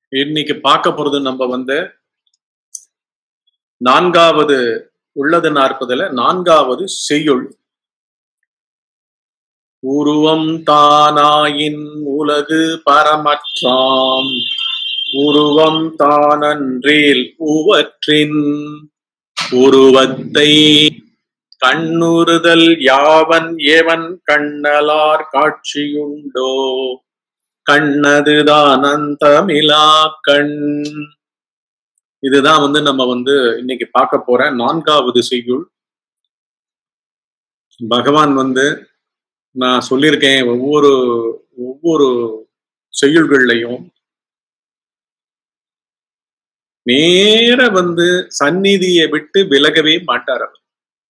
இன்னைக்கு பார்க்க போறது நம்ம வந்து நான்காவது உள்ளது நாற்பதுல நான்காவது செய்யுள் உருவம் தானாயின் உலகு பரமற்றாம் உருவம் தானன்றேல் உவற்றின் உருவத்தை கண்ணுறுதல் யாவன் ஏவன் கண்ணலார் காட்சியுண்டோ கண்ணதுதான் அந்தமிலா கண் இதுதான் வந்து நம்ம வந்து இன்னைக்கு பார்க்க போற நான்காவது செய்யுள் பகவான் வந்து நான் சொல்லியிருக்கேன் ஒவ்வொரு ஒவ்வொரு செய்யுள்கள்லையும் நேர வந்து சந்நிதியை விட்டு விலகவே மாட்டார் அவர்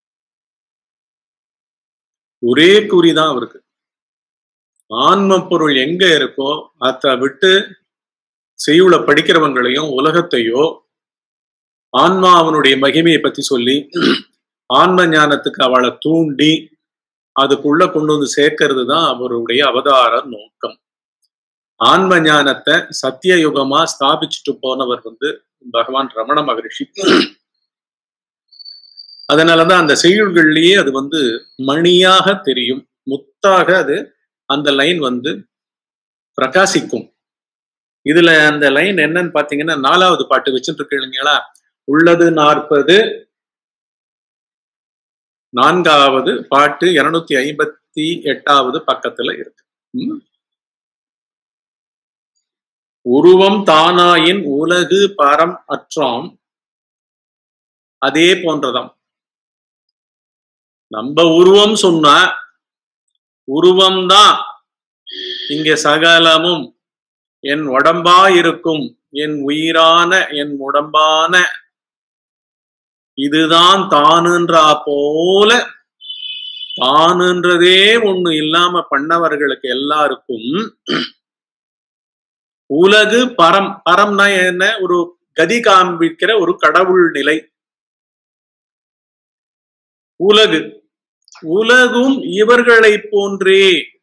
ஒரே குறிதான் அவருக்கு ஆன்ம பொருள் எங்க இருக்கோ அதை விட்டு செய்யுள படிக்கிறவங்களையும் உலகத்தையோ ஆன்மா அவனுடைய மகிமையை பத்தி சொல்லி ஆன்ம ஞானத்துக்கு அவளை தூண்டி அதுக்குள்ள கொண்டு வந்து சேர்க்கறது தான் அவருடைய அவதார நோக்கம் ஆன்ம ஞானத்தை சத்திய யுகமா ஸ்தாபிச்சுட்டு போனவர் வந்து பகவான் ரமண மகரிஷி அதனாலதான் அந்த செய்யுள்கள்லயே அது வந்து மணியாக தெரியும் முத்தாக அது அந்த லைன் வந்து பிரகாசிக்கும் இதுல அந்த லைன் என்னன்னு பாத்தீங்கன்னா நாலாவது பாட்டு வச்சுட்டு இருக்கீங்களா உள்ளது நாற்பது நான்காவது பாட்டு இருநூத்தி ஐம்பத்தி எட்டாவது பக்கத்துல இருக்கு உருவம் தானாயின் உலகு பரம் அற்றாம் அதே போன்றதாம் நம்ம உருவம் சொன்னா உருவம்தான் இங்க சகலமும் என் உடம்பா இருக்கும் என் உயிரான என் உடம்பான இதுதான் தானுன்றா போல தானுன்றதே ஒண்ணு இல்லாம பண்ணவர்களுக்கு எல்லாருக்கும் உலகு பரம் பரம்னா என்ன ஒரு கதி காண்பிக்கிற ஒரு கடவுள் நிலை உலகு உலகும் இவர்களை போன்றே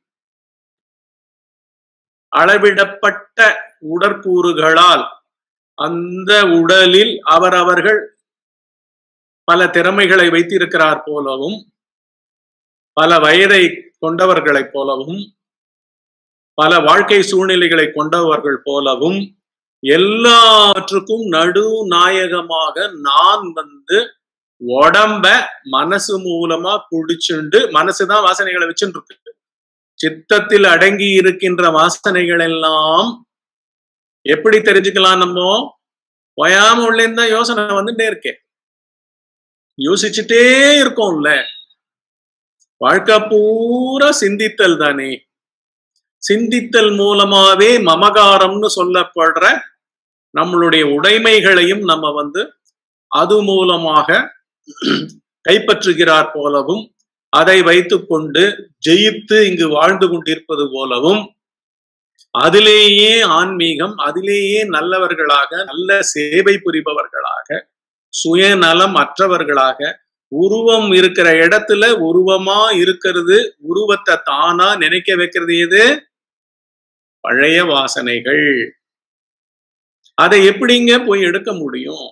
அளவிடப்பட்ட உடற்கூறுகளால் அந்த உடலில் அவரவர்கள் பல திறமைகளை வைத்திருக்கிறார் போலவும் பல வயதை கொண்டவர்களைப் போலவும் பல வாழ்க்கை சூழ்நிலைகளை கொண்டவர்கள் போலவும் எல்லாவற்றுக்கும் நடு நாயகமாக நான் வந்து உடம்ப மனசு மூலமா குடிச்சுண்டு மனசுதான் வாசனைகளை வச்சுட்டு இருக்கு சித்தத்தில் அடங்கி இருக்கின்ற வாசனைகள் எல்லாம் எப்படி தெரிஞ்சுக்கலாம் நம்ம ஓயாம உள்ள தான் யோசனை வந்துட்டே இருக்கேன் யோசிச்சுட்டே இருக்கோம்ல வாழ்க்கை பூரா சிந்தித்தல் தானே சிந்தித்தல் மூலமாவே மமகாரம்னு சொல்லப்படுற நம்மளுடைய உடைமைகளையும் நம்ம வந்து அது மூலமாக கைப்பற்றுகிறார் போலவும் அதை வைத்துக்கொண்டு ஜெயித்து இங்கு வாழ்ந்து கொண்டிருப்பது போலவும் அதிலேயே ஆன்மீகம் அதிலேயே நல்லவர்களாக நல்ல சேவை புரிபவர்களாக சுயநலம் அற்றவர்களாக உருவம் இருக்கிற இடத்துல உருவமா இருக்கிறது உருவத்தை தானா நினைக்க வைக்கிறது எது பழைய வாசனைகள் அதை எப்படிங்க போய் எடுக்க முடியும்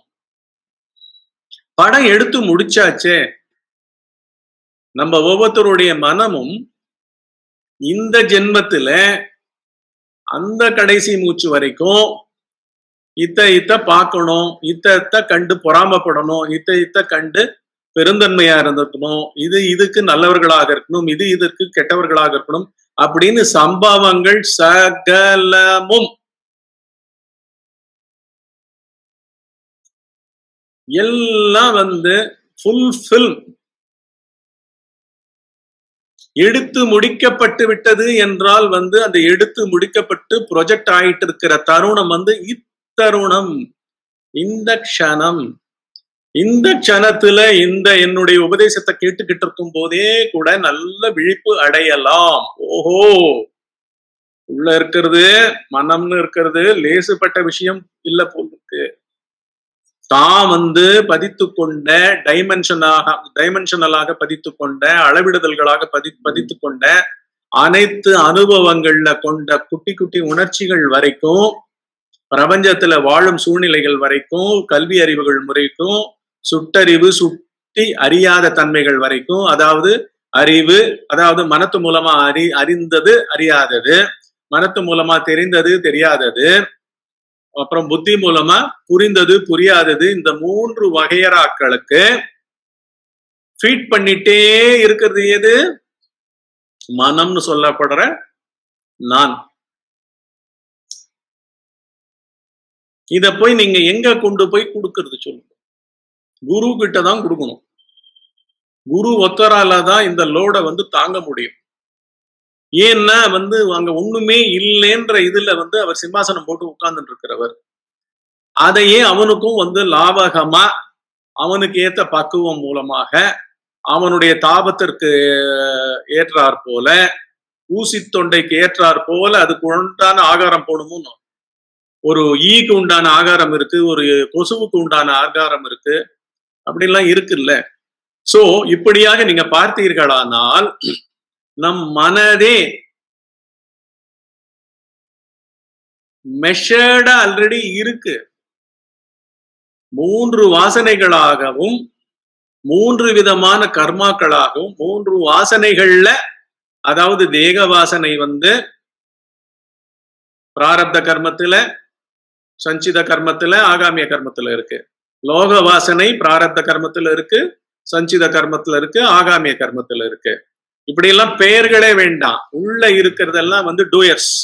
படம் எடுத்து முடிச்சாச்சே நம்ம ஒவ்வொருத்தருடைய மனமும் இந்த ஜென்மத்துல அந்த கடைசி மூச்சு வரைக்கும் இத்த இத்த பார்க்கணும் இத்த இத்த கண்டு பொறாமப்படணும் இத்த இத்த கண்டு பெருந்தன்மையா இருந்திருக்கணும் இது இதுக்கு நல்லவர்களாக இருக்கணும் இது இதற்கு கெட்டவர்களாக இருக்கணும் அப்படின்னு சம்பவங்கள் சகலமும் எல்லாம் வந்து ஃபுல் ஃபில்ம் எடுத்து முடிக்கப்பட்டு விட்டது என்றால் வந்து அந்த எடுத்து முடிக்கப்பட்டு ப்ரொஜெக்ட் ஆயிட்டு இருக்கிற தருணம் வந்து இத்தருணம் இந்த க்ஷணம் இந்த க்ஷணத்துல இந்த என்னுடைய உபதேசத்தை கேட்டுக்கிட்டு இருக்கும் போதே கூட நல்ல விழிப்பு அடையலாம் ஓஹோ உள்ள இருக்கிறது மனம்னு இருக்கிறது லேசுப்பட்ட விஷயம் இல்ல போல் இருக்கு தான் வந்து பதித்து கொண்ட டைமென்ஷனாக டைமென்ஷனலாக பதித்து கொண்ட அளவிடுதல்களாக பதி பதித்து கொண்ட அனைத்து அனுபவங்கள்ல கொண்ட குட்டி குட்டி உணர்ச்சிகள் வரைக்கும் பிரபஞ்சத்துல வாழும் சூழ்நிலைகள் வரைக்கும் கல்வி அறிவுகள் வரைக்கும் சுட்டறிவு சுட்டி அறியாத தன்மைகள் வரைக்கும் அதாவது அறிவு அதாவது மனத்து மூலமா அறி அறிந்தது அறியாதது மனத்து மூலமா தெரிந்தது தெரியாதது அப்புறம் புத்தி மூலமா புரிந்தது புரியாதது இந்த மூன்று வகையராக்களுக்கு ஃபீட் பண்ணிட்டே இருக்கிறது எது மனம்னு சொல்லப்படுற நான் இத போய் நீங்க எங்க கொண்டு போய் கொடுக்கறது சொல்லுங்க குரு கிட்ட தான் கொடுக்கணும் குரு ஒத்தரால தான் இந்த லோட வந்து தாங்க முடியும் ஏன்னா வந்து அங்க ஒண்ணுமே இல்லைன்ற இதுல வந்து அவர் சிம்மாசனம் போட்டு உட்கார்ந்துட்டு இருக்கிறவர் அதையே அவனுக்கும் வந்து லாபகமா அவனுக்கு ஏத்த பக்குவம் மூலமாக அவனுடைய தாபத்திற்கு ஏற்றாற் போல ஊசி தொண்டைக்கு ஏற்றாற் போல அதுக்கு உண்டான ஆகாரம் போடணும் ஒரு ஈக்கு உண்டான ஆகாரம் இருக்கு ஒரு கொசுவுக்கு உண்டான ஆகாரம் இருக்கு அப்படிலாம் இருக்குல்ல சோ இப்படியாக நீங்க பார்த்தீர்களானால் நம் மனதே மெஷர்டா ஆல்ரெடி இருக்கு மூன்று வாசனைகளாகவும் மூன்று விதமான கர்மாக்களாகவும் மூன்று வாசனைகள்ல அதாவது தேக வாசனை வந்து பிராரப்த கர்மத்துல சஞ்சித கர்மத்துல ஆகாமிய கர்மத்துல இருக்கு லோக வாசனை பிராரப்த கர்மத்துல இருக்கு சஞ்சித கர்மத்துல இருக்கு ஆகாமிய கர்மத்துல இருக்கு இப்படி எல்லாம் பெயர்களே வேண்டாம் உள்ள இருக்கிறதெல்லாம் வந்து டூயர்ஸ்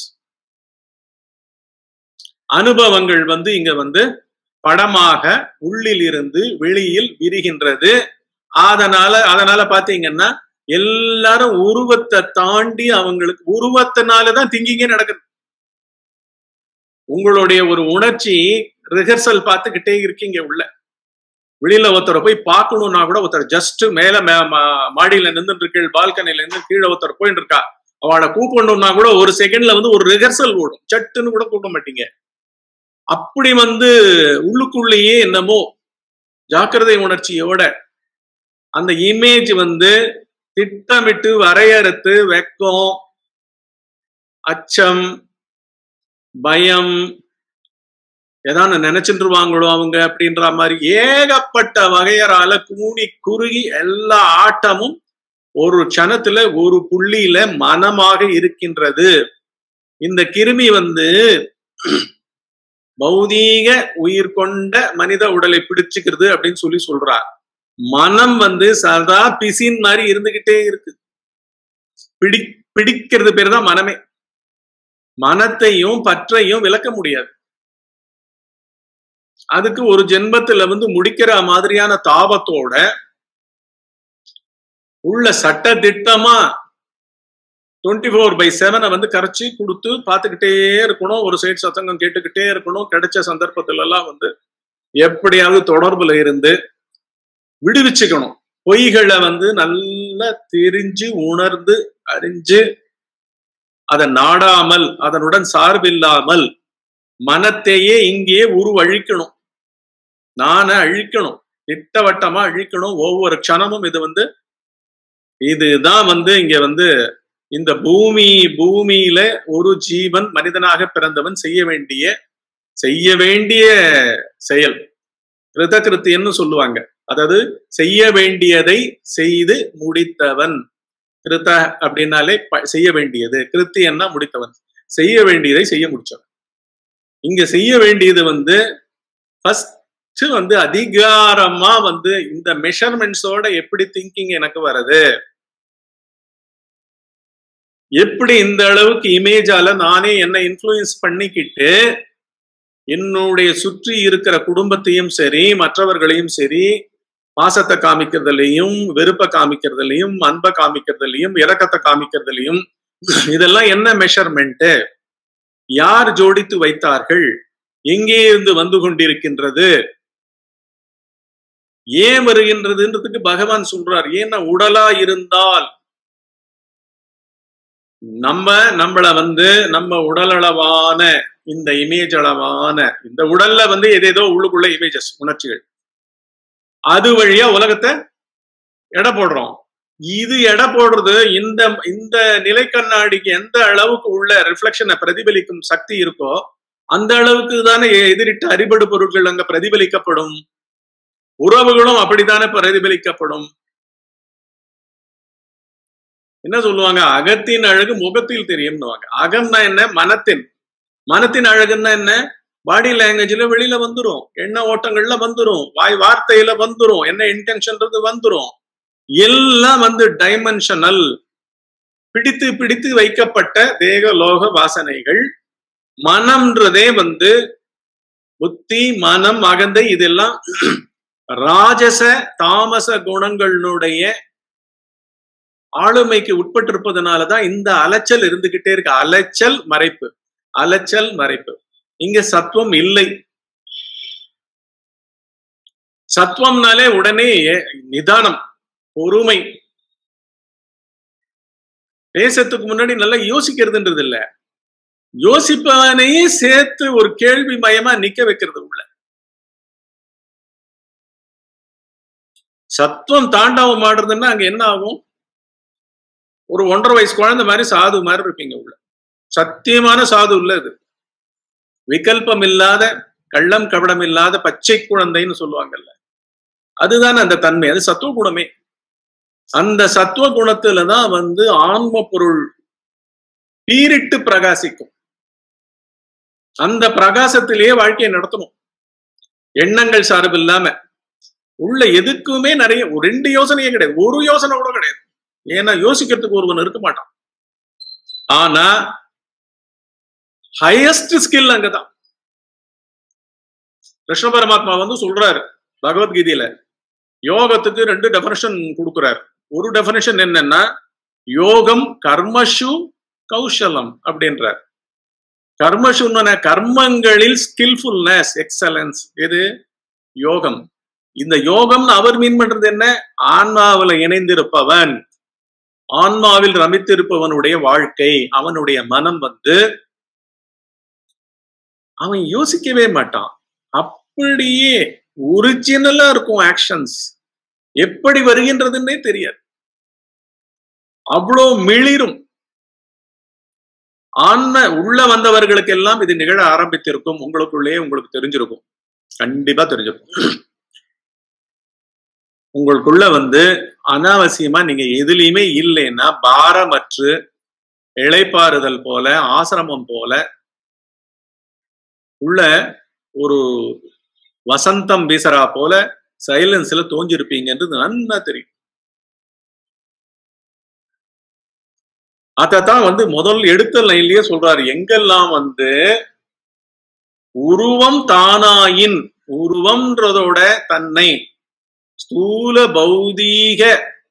அனுபவங்கள் வந்து இங்க வந்து படமாக உள்ளில் இருந்து வெளியில் விரிகின்றது அதனால அதனால பாத்தீங்கன்னா எல்லாரும் உருவத்தை தாண்டி அவங்களுக்கு உருவத்தினாலதான் திங்கிங்கே நடக்குது உங்களுடைய ஒரு உணர்ச்சி ரிஹர்சல் பார்த்துக்கிட்டே இருக்கீங்க உள்ள வெளியில ஒருத்தரை போய் பார்க்கணும்னா கூட ஒருத்தர் ஜஸ்ட் மேல மாடியில நின்றுட்டு இருக்கீள் பால்கனில இருந்து கீழே ஒருத்தர் போயிட்டு இருக்கா அவளை கூப்பிடணும்னா கூட ஒரு செகண்ட்ல வந்து ஒரு ரிஹர்சல் ஓடும் சட்டுன்னு கூட கூப்பிட மாட்டீங்க அப்படி வந்து உள்ளுக்குள்ளேயே என்னமோ ஜாக்கிரதை உணர்ச்சியோட அந்த இமேஜ் வந்து திட்டமிட்டு வரையறுத்து வெக்கம் அச்சம் பயம் ஏதாவது நினைச்சுருவாங்களோ அவங்க அப்படின்ற மாதிரி ஏகப்பட்ட வகையரால கூணி குறுகி எல்லா ஆட்டமும் ஒரு க்ஷணத்துல ஒரு புள்ளியில மனமாக இருக்கின்றது இந்த கிருமி வந்து பௌதீக உயிர் கொண்ட மனித உடலை பிடிச்சுக்கிறது அப்படின்னு சொல்லி சொல்றார் மனம் வந்து சதா பிசின் மாதிரி இருந்துகிட்டே இருக்கு பிடி பிடிக்கிறது பேர் தான் மனமே மனத்தையும் பற்றையும் விளக்க முடியாது அதுக்கு ஒரு ஜென்மத்துல வந்து முடிக்கிற மாதிரியான தாபத்தோட உள்ள சட்ட திட்டமா டுவெண்ட்டி ஃபோர் பை செவனை வந்து கரைச்சி கொடுத்து பார்த்துக்கிட்டே இருக்கணும் ஒரு சைடு சத்தங்கம் கேட்டுக்கிட்டே இருக்கணும் கிடைச்ச சந்தர்ப்பத்துல எல்லாம் வந்து எப்படியாவது தொடர்புல இருந்து விடுவிச்சுக்கணும் பொய்களை வந்து நல்லா தெரிஞ்சு உணர்ந்து அறிஞ்சு அதை நாடாமல் அதனுடன் சார்பில்லாமல் மனத்தையே இங்கேயே உருவழிக்கணும் நான அழிக்கணும் திட்டவட்டமா அழிக்கணும் ஒவ்வொரு க்ஷணமும் இது வந்து இதுதான் வந்து இங்க வந்து இந்த பூமி பூமியில ஒரு ஜீவன் மனிதனாக பிறந்தவன் செய்ய வேண்டிய செய்ய வேண்டிய செயல் கிருதகிருத்தியன்னு சொல்லுவாங்க அதாவது செய்ய வேண்டியதை செய்து முடித்தவன் கிருத அப்படின்னாலே செய்ய வேண்டியது கிருத்தியன்னா முடித்தவன் செய்ய வேண்டியதை செய்ய முடிச்சவன் இங்க செய்ய வேண்டியது வந்து ஃபர்ஸ்ட் வந்து அதிகாரமா வந்து இந்த மெஷர்மெண்ட்ஸோட எப்படி திங்கிங் எனக்கு வருது எப்படி இந்த அளவுக்கு இமேஜால நானே என்ன இன்ஃபுளுயன்ஸ் பண்ணிக்கிட்டு என்னுடைய சுற்றி இருக்கிற குடும்பத்தையும் சரி மற்றவர்களையும் சரி பாசத்தை காமிக்கிறதுலையும் வெறுப்பை காமிக்கிறதுலையும் அன்பை காமிக்கிறதுலையும் இரக்கத்தை காமிக்கிறதுலையும் இதெல்லாம் என்ன மெஷர்மெண்ட் யார் ஜோடித்து வைத்தார்கள் எங்கே இருந்து வந்து கொண்டிருக்கின்றது ஏன் வருகின்றதுன்றதுக்கு பகவான் சொல்றார் ஏன்னா உடலா இருந்தால் நம்ம நம்மள வந்து நம்ம உடலளவான இந்த இமேஜ் அளவான இந்த உடல்ல வந்து எதேதோ உள்ளுக்குள்ள இமேஜஸ் உணர்ச்சிகள் அது வழியா உலகத்தை எடை போடுறோம் இது எடை போடுறது இந்த இந்த நிலை கண்ணாடிக்கு எந்த அளவுக்கு உள்ள ரிஃப்ளெக்ஷனை பிரதிபலிக்கும் சக்தி இருக்கோ அந்த அளவுக்கு தானே எதிரிட்ட அரிபடு பொருட்கள் அங்க பிரதிபலிக்கப்படும் உறவுகளும் அப்படித்தானே பிரதிபலிக்கப்படும் என்ன சொல்லுவாங்க அகத்தின் அழகு முகத்தில் தெரியும்னுவாங்க அகம்னா என்ன மனத்தின் மனத்தின் அழகுன்னா என்ன பாடி லாங்குவேஜ்ல வெளியில வந்துரும் எண்ண ஓட்டங்கள்ல வந்துரும் வாய் வார்த்தையில வந்துரும் என்ன இன்டென்ஷன்றது வந்துரும் எல்லாம் வந்து டைமென்ஷனல் பிடித்து பிடித்து வைக்கப்பட்ட தேக லோக வாசனைகள் மனம்ன்றதே வந்து புத்தி மனம் அகந்தை இதெல்லாம் ராஜச தாமச குணங்களுடைய ஆளுமைக்கு உட்பட்டிருப்பதனாலதான் இந்த அலைச்சல் இருந்துகிட்டே இருக்கு அலைச்சல் மறைப்பு அலைச்சல் மறைப்பு இங்க சத்துவம் இல்லை சத்துவம்னாலே உடனே நிதானம் பொறுமை பேசத்துக்கு முன்னாடி நல்லா யோசிக்கிறதுன்றது இல்ல யோசிப்பவனையே சேர்த்து ஒரு கேள்வி மயமா நிக்க வைக்கிறது உள்ள சத்துவம் தாண்டவம் ஆடுறதுன்னா அங்க என்ன ஆகும் ஒரு ஒன்றரை வயசு குழந்தை மாதிரி சாது மாதிரி இருப்பீங்க உள்ள சத்தியமான சாது உள்ள இது விகல்பம் இல்லாத கள்ளம் கபடம் இல்லாத பச்சை குழந்தைன்னு சொல்லுவாங்கல்ல அதுதான் அந்த தன்மை அது சத்துவ குணமே அந்த சத்துவ குணத்துலதான் வந்து ஆன்ம பொருள் பீரிட்டு பிரகாசிக்கும் அந்த பிரகாசத்திலேயே வாழ்க்கையை நடத்தணும் எண்ணங்கள் சார்பு இல்லாம உள்ள எதுக்குமே நிறைய ரெண்டு யோசனையே கிடையாது ஒரு யோசனை கூட கிடையாது ஏன்னா யோசிக்கிறதுக்கு ஒருவன் இருக்க மாட்டான் ஆனா ஹையஸ்ட் ஸ்கில் அங்கதான் கிருஷ்ண பரமாத்மா வந்து சொல்றாரு பகவத்கீதையில யோகத்துக்கு ரெண்டு டெபனிஷன் கொடுக்குறாரு ஒரு டெபனிஷன் என்னன்னா யோகம் கர்மஷு கௌஷலம் அப்படின்றார் கர்மஷுன்னு கர்மங்களில் ஸ்கில்ஃபுல்னஸ் எக்ஸலன்ஸ் எது யோகம் இந்த யோகம்னு அவர் மீன் பண்றது என்ன ஆன்மாவில் இணைந்திருப்பவன் ஆன்மாவில் ரமித்திருப்பவனுடைய வாழ்க்கை அவனுடைய மனம் வந்து அவன் யோசிக்கவே மாட்டான் அப்படியே ஒரிஜினலா இருக்கும் ஆக்ஷன்ஸ் எப்படி வருகின்றதுன்னே தெரியாது அவ்வளோ மிளிரும் ஆன்ம உள்ள வந்தவர்களுக்கு எல்லாம் இது நிகழ ஆரம்பித்திருக்கும் உங்களுக்குள்ளேயே உங்களுக்கு தெரிஞ்சிருக்கும் கண்டிப்பா தெரிஞ்சிருக்கும் உங்களுக்குள்ள வந்து அனாவசியமா நீங்க எதுலையுமே இல்லைன்னா பாரமற்று இழைப்பாறுதல் போல ஆசிரமம் போல உள்ள ஒரு வசந்தம் வீசரா போல சைலன்ஸ்ல தோஞ்சிருப்பீங்கன்றது நன்னா தெரியும் அதத்தான் வந்து முதல் எடுத்த லைன்லயே சொல்றாரு எங்கெல்லாம் வந்து உருவம் தானாயின் உருவம்ன்றதோட தன்னை ஸ்தூல பௌதீக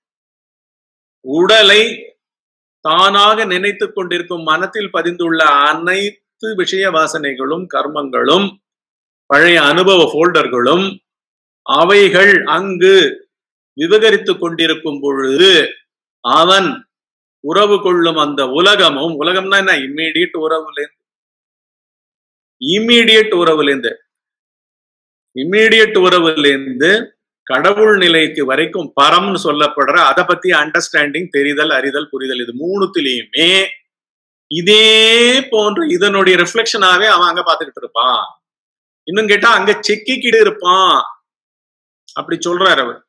உடலை தானாக நினைத்து கொண்டிருக்கும் மனத்தில் பதிந்துள்ள அனைத்து விஷய வாசனைகளும் கர்மங்களும் பழைய அனுபவ போல்டர்களும் அவைகள் அங்கு விவகரித்து கொண்டிருக்கும் பொழுது அவன் உறவு கொள்ளும் அந்த உலகமும் உலகம்னா என்ன இம்மீடியட் உறவுலேருந்து இம்மீடியட் உறவுலேருந்து இம்மீடியட் உறவுலேருந்து கடவுள் நிலைக்கு வரைக்கும் பரம்னு சொல்லப்படுற அதை பத்தி அண்டர்ஸ்டாண்டிங் தெரிதல் அறிதல் புரிதல் இது மூணுத்திலையுமே இதே போன்ற இதனுடைய ரிஃப்ளெக்ஷனாவே அவன் அங்க பாத்துக்கிட்டு இருப்பான் இன்னும் கேட்டா அங்க செக்கிக்கிட்டு இருப்பான் அப்படி சொல்றாரு அவர்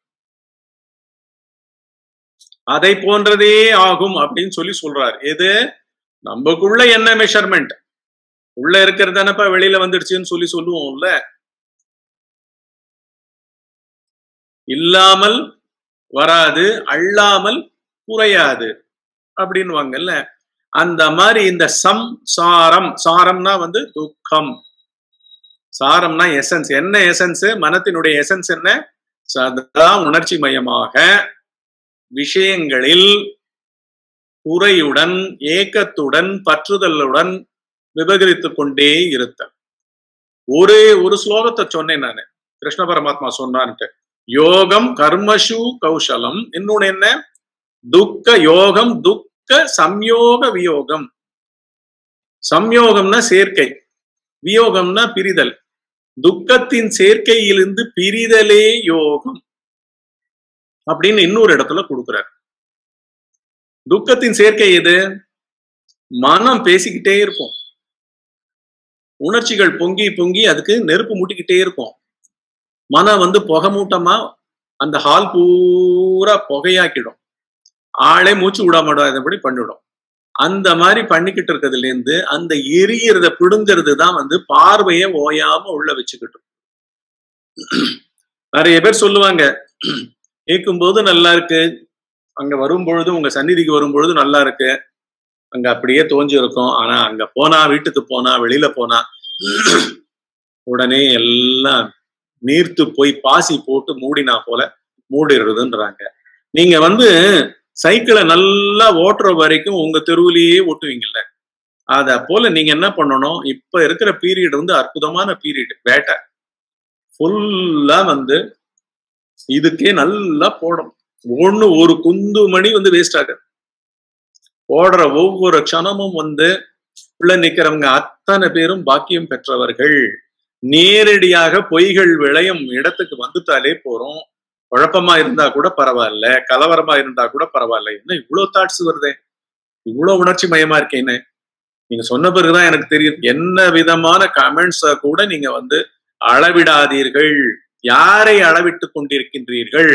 அதை போன்றதே ஆகும் அப்படின்னு சொல்லி சொல்றாரு எது நமக்குள்ள என்ன மெஷர்மெண்ட் உள்ள இருக்கிறது தானப்பா வெளியில வந்துடுச்சுன்னு சொல்லி சொல்லுவோம்ல இல்லாமல் வராது அள்ளாமல் குறையாது அப்படின்வாங்கல்ல அந்த மாதிரி இந்த சம் சாரம் சாரம்னா வந்து துக்கம் சாரம்னா எசன்ஸ் என்ன எசன்ஸ் மனத்தினுடைய எசன்ஸ் என்ன சதா உணர்ச்சி மயமாக விஷயங்களில் குறையுடன் ஏக்கத்துடன் பற்றுதலுடன் விபகரித்து கொண்டே இருத்தல் ஒரே ஒரு ஸ்லோகத்தை சொன்னேன் நான் கிருஷ்ண பரமாத்மா சொன்னான்ட்டு யோகம் கர்மஷு கௌஷலம் இன்னொன்னு என்ன துக்க யோகம் துக்க சம்யோக வியோகம் சம்யோகம்னா சேர்க்கை வியோகம்னா பிரிதல் துக்கத்தின் சேர்க்கையிலிருந்து பிரிதலே யோகம் அப்படின்னு இன்னொரு இடத்துல கொடுக்குறாரு துக்கத்தின் சேர்க்கை எது மனம் பேசிக்கிட்டே இருக்கும் உணர்ச்சிகள் பொங்கி பொங்கி அதுக்கு நெருப்பு மூட்டிக்கிட்டே இருக்கும் மனம் வந்து புகை மூட்டமா அந்த ஹால் பூரா புகையாக்கிடும் ஆளே மூச்சு விட மாட்டாதபடி பண்ணிடும் அந்த மாதிரி பண்ணிக்கிட்டு இருக்கிறதுல இருந்து அந்த எரியறத பிடுங்கிறது தான் வந்து பார்வையை ஓயாம உள்ள வச்சுக்கிட்டு நிறைய பேர் சொல்லுவாங்க கேட்கும்போது நல்லா இருக்கு அங்க வரும்பொழுது உங்க சந்நிதிக்கு வரும்பொழுது நல்லா இருக்கு அங்க அப்படியே தோஞ்சு இருக்கும் ஆனா அங்க போனா வீட்டுக்கு போனா வெளியில போனா உடனே எல்லாம் நீர்த்து போய் பாசி போட்டு மூடினா போல மூடிடுறதுன்றாங்க நீங்க வந்து சைக்கிளை நல்லா ஓட்டுற வரைக்கும் உங்க தெருவுலயே ஓட்டுவீங்கல்ல அத போல நீங்க என்ன பண்ணணும் இப்ப இருக்கிற பீரியட் வந்து அற்புதமான பீரியட் வேட்டை ஃபுல்லா வந்து இதுக்கே நல்லா போடும் ஒண்ணு ஒரு குந்து மணி வந்து வேஸ்ட் ஆகாது ஓடுற ஒவ்வொரு க்ஷணமும் வந்து உள்ள நிக்கிறவங்க அத்தனை பேரும் பாக்கியம் பெற்றவர்கள் நேரடியாக பொய்கள் விளையும் இடத்துக்கு வந்துட்டாலே போறோம் குழப்பமா இருந்தா கூட பரவாயில்ல கலவரமா இருந்தா கூட பரவாயில்ல என்ன இவ்வளவு தாட்ஸ் வருதே இவ்வளவு உணர்ச்சி மயமா இருக்கேன்னு நீங்க சொன்ன பிறகுதான் எனக்கு தெரியும் என்ன விதமான கமெண்ட்ஸ கூட நீங்க வந்து அளவிடாதீர்கள் யாரை அளவிட்டு கொண்டிருக்கின்றீர்கள்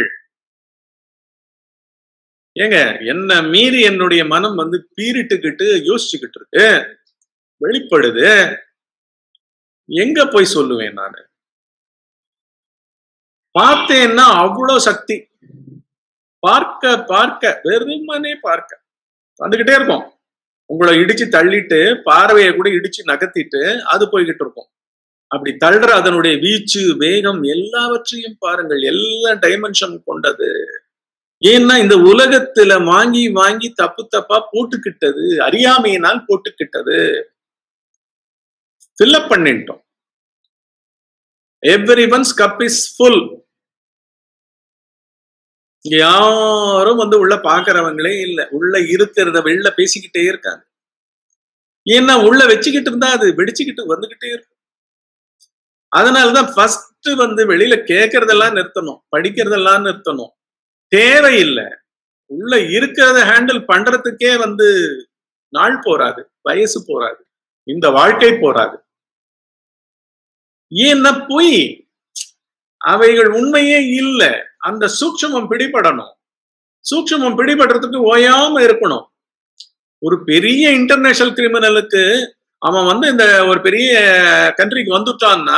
ஏங்க என்ன மீறி என்னுடைய மனம் வந்து பீரிட்டுக்கிட்டு யோசிச்சுக்கிட்டு இருக்கு வெளிப்படுது எங்க போய் சொல்லுவேன் நானு பார்த்தேன்னா அவ்வளவு சக்தி பார்க்க பார்க்க வெறுமனே பார்க்க வந்துகிட்டே இருக்கும் உங்களை இடிச்சு தள்ளிட்டு பார்வையை கூட இடிச்சு நகர்த்திட்டு அது போய்கிட்டு இருக்கும் அப்படி தள்ளுற அதனுடைய வீச்சு வேகம் எல்லாவற்றையும் பாருங்கள் எல்லா டைமென்ஷன் கொண்டது ஏன்னா இந்த உலகத்துல வாங்கி வாங்கி தப்பு தப்பா போட்டுக்கிட்டது அறியாமையினால் போட்டுக்கிட்டது ஃபில்அப் பண்ணிட்டோம் every one's cup is full யாரும் வந்து உள்ள பாக்குறவங்களே இல்ல உள்ள இருக்கிறத வெளில பேசிக்கிட்டே இருக்காங்க ஏன்னா உள்ள வச்சுக்கிட்டு இருந்தா அது வெடிச்சுக்கிட்டு வந்துகிட்டே இருக்கும் அதனாலதான் ஃபர்ஸ்ட் வந்து வெளியில கேட்கறதெல்லாம் நிறுத்தணும் படிக்கிறதெல்லாம் நிறுத்தணும் தேவையில்லை உள்ள இருக்கிறத ஹேண்டில் பண்றதுக்கே வந்து நாள் போராது வயசு போராது இந்த வாழ்க்கை போராது ஏன்னா பொய் அவைகள் உண்மையே இல்லை அந்த சூட்சமம் பிடிபடணும் சூட்சமம் பிடிபடுறதுக்கு ஓயாம இருக்கணும் ஒரு பெரிய இன்டர்நேஷனல் கிரிமினலுக்கு அவன் வந்து இந்த ஒரு பெரிய கண்ட்ரிக்கு வந்துட்டான்னா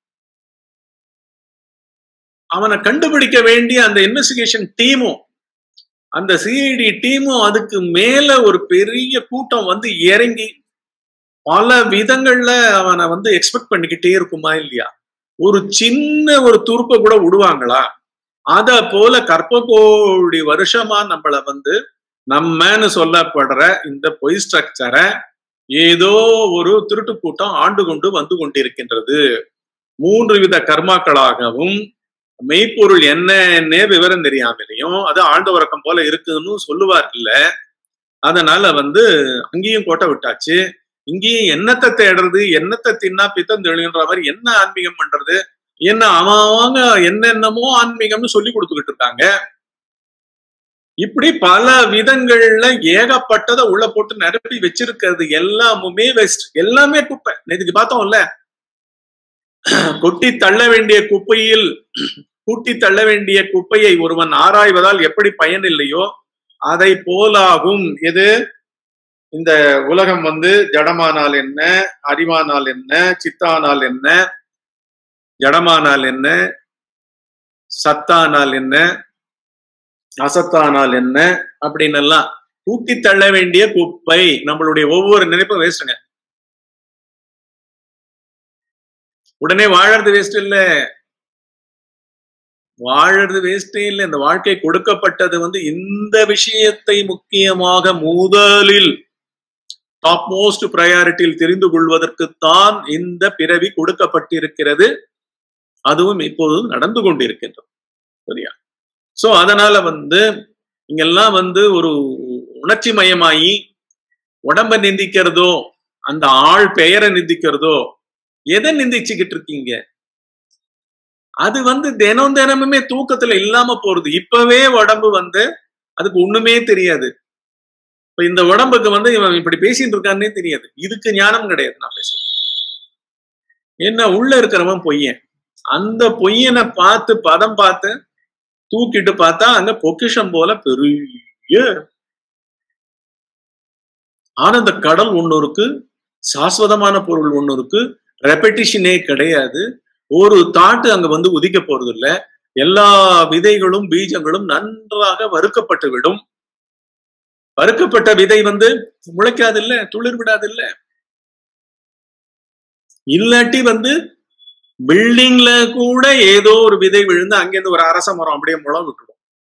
அவனை கண்டுபிடிக்க வேண்டிய அந்த இன்வெஸ்டிகேஷன் டீமும் அந்த சிஐடி டீமும் அதுக்கு மேல ஒரு பெரிய கூட்டம் வந்து இறங்கி பல விதங்கள்ல அவனை வந்து எக்ஸ்பெக்ட் பண்ணிக்கிட்டே இருக்குமா இல்லையா ஒரு சின்ன ஒரு துருப்பை கூட விடுவாங்களா அத போல கற்ப கோடி வருஷமா நம்மள வந்து நம்மன்னு சொல்லப்படுற இந்த பொய் ஸ்ட்ரக்சரை ஏதோ ஒரு திருட்டு கூட்டம் ஆண்டு கொண்டு வந்து கொண்டிருக்கின்றது மூன்று வித கர்மாக்களாகவும் மெய்ப்பொருள் என்னன்னே விவரம் தெரியாமலையும் அது ஆழ்ந்த உறக்கம் போல இருக்குன்னு சொல்லுவார் இல்ல அதனால வந்து அங்கேயும் கோட்டை விட்டாச்சு இங்கேயும் என்னத்தை தேடுறது என்னத்தை தின்னா பித்தம் தெளின்ற மாதிரி என்ன ஆன்மீகம் பண்றது என்ன அவங்க என்னென்னமோ ஆன்மீகம்னு சொல்லி கொடுத்துக்கிட்டு இருக்காங்க இப்படி பல விதங்கள்ல ஏகப்பட்டதை உள்ள போட்டு நிரப்பி வச்சிருக்கிறது எல்லாமுமே வெஸ்ட் எல்லாமே குப்பை நேற்றுக்கு பார்த்தோம்ல கொட்டி தள்ள வேண்டிய குப்பையில் கூட்டி தள்ள வேண்டிய குப்பையை ஒருவன் ஆராய்வதால் எப்படி பயன் இல்லையோ அதை போலாகும் எது இந்த உலகம் வந்து ஜடமானால் என்ன அறிவானால் என்ன சித்தானால் என்ன ஜடமானால் என்ன சத்தானால் என்ன அசத்தானால் என்ன அப்படின்னு எல்லாம் தூக்கி தள்ள வேண்டிய குப்பை நம்மளுடைய ஒவ்வொரு நினைப்பும் வேஸ்ட்டுங்க உடனே வாழறது வேஸ்ட் இல்ல வாழறது வேஸ்டே இல்லை இந்த வாழ்க்கை கொடுக்கப்பட்டது வந்து இந்த விஷயத்தை முக்கியமாக முதலில் டாப் மோஸ்ட் ப்ரையாரிட்டியில் தெரிந்து கொள்வதற்குத்தான் இந்த பிறவி கொடுக்கப்பட்டிருக்கிறது அதுவும் இப்போது நடந்து கொண்டிருக்கின்றது சரியா சோ அதனால வந்து இங்கெல்லாம் வந்து ஒரு உணர்ச்சி மயமாயி உடம்ப நிந்திக்கிறதோ அந்த ஆள் பெயரை நிந்திக்கிறதோ எதை நிந்திச்சுக்கிட்டு இருக்கீங்க அது வந்து தினம் தினமுமே தூக்கத்துல இல்லாம போறது இப்பவே உடம்பு வந்து அதுக்கு ஒண்ணுமே தெரியாது இப்ப இந்த உடம்புக்கு வந்து இவன் இப்படி பேசிட்டு இருக்கான்னே தெரியாது இதுக்கு ஞானம் கிடையாது நான் பேசுறேன் என்ன உள்ள இருக்கிறவன் பொய்யன் அந்த பொய்யனை பார்த்து பதம் பார்த்து தூக்கிட்டு பார்த்தா அங்க பொக்கிஷம் போல பெரிய ஆனந்த கடல் ஒண்ணு இருக்கு சாஸ்வதமான பொருள் ஒண்ணு இருக்கு ரெப்படிஷனே கிடையாது ஒரு தாட்டு அங்க வந்து உதிக்க போறது இல்ல எல்லா விதைகளும் பீஜங்களும் நன்றாக வறுக்கப்பட்டு விடும் வறுக்கப்பட்ட விதை வந்து முளைக்காது இல்ல துளிர் விடாது இல்ல இல்லாட்டி வந்து பில்டிங்ல கூட ஏதோ ஒரு விதை விழுந்து அங்கேருந்து ஒரு அரச மரம் அப்படியே முளம் விட்டுடும்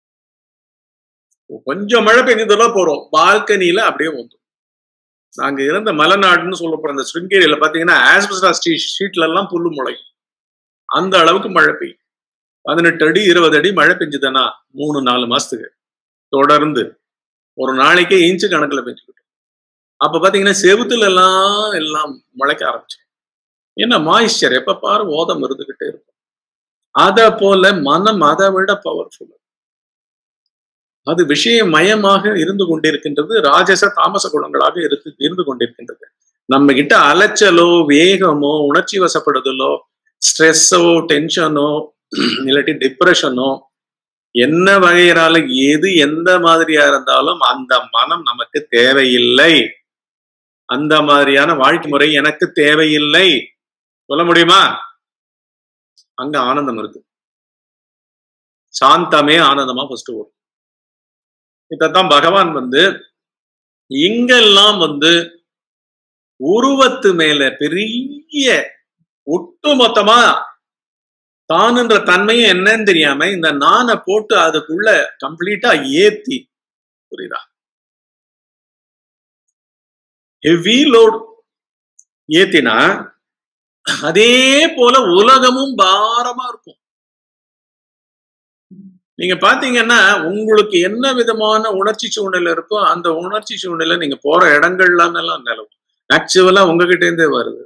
கொஞ்சம் மழை பெஞ்சதெல்லாம் போறோம் பால்கனியில அப்படியே வந்துடும் நாங்க இருந்த மலைநாடுன்னு சொல்லப்படுற அந்த ஸ்ருங்கேரியில பாத்தீங்கன்னா ஆஸ்பெஸ்டாஸ் ஷீட்ல எல்லாம் புல்லு முளையும் அந்த அளவுக்கு மழை பெய்யும் பதினெட்டு அடி இருபது அடி மழை பெஞ்சுதானா மூணு நாலு மாசத்துக்கு தொடர்ந்து ஒரு நாளைக்கே இன்ச்சு கணக்குல பெஞ்சுக்கிட்டோம் அப்ப பாத்தீங்கன்னா செவுத்துல எல்லாம் எல்லாம் முளைக்க ஆரம்பிச்சிடும் என்ன மாய்ஸ்சர் எப்ப பாரு ஓதம் இருந்துகிட்டே இருக்கும் அத போல மனம் அதை விட பவர்ஃபுல் அது விஷயமயமாக இருந்து கொண்டிருக்கின்றது ராஜச தாமச குணங்களாக இருக்கு இருந்து கொண்டிருக்கின்றது நம்ம கிட்ட அலைச்சலோ வேகமோ உணர்ச்சி வசப்படுதலோ ஸ்ட்ரெஸ்ஸோ டென்ஷனோ இல்லாட்டி டிப்ரெஷனோ என்ன வகையிறால எது எந்த மாதிரியா இருந்தாலும் அந்த மனம் நமக்கு தேவையில்லை அந்த மாதிரியான வாழ்க்கை முறை எனக்கு தேவையில்லை சொல்ல முடியுமா அங்க ஆனந்தம் இருக்கு சாந்தமே ஆனந்தமா ஃபர்ஸ்ட் வரும் இதான் பகவான் வந்து இங்கெல்லாம் வந்து உருவத்து மேல பெரிய ஒட்டுமொத்தமா தானுன்ற தன்மையும் என்னன்னு தெரியாம இந்த நானை போட்டு அதுக்குள்ள கம்ப்ளீட்டா ஏத்தி புரியுதா ஹெவி லோட் ஏத்தினா அதே போல உலகமும் பாரமா இருக்கும் நீங்க பாத்தீங்கன்னா உங்களுக்கு என்ன விதமான உணர்ச்சி சூழ்நிலை இருக்கோ அந்த உணர்ச்சி சூழ்நிலை நீங்க போற இடங்கள்லாம் எல்லாம் நிலவும் ஆக்சுவலா உங்ககிட்ட இருந்தே வருது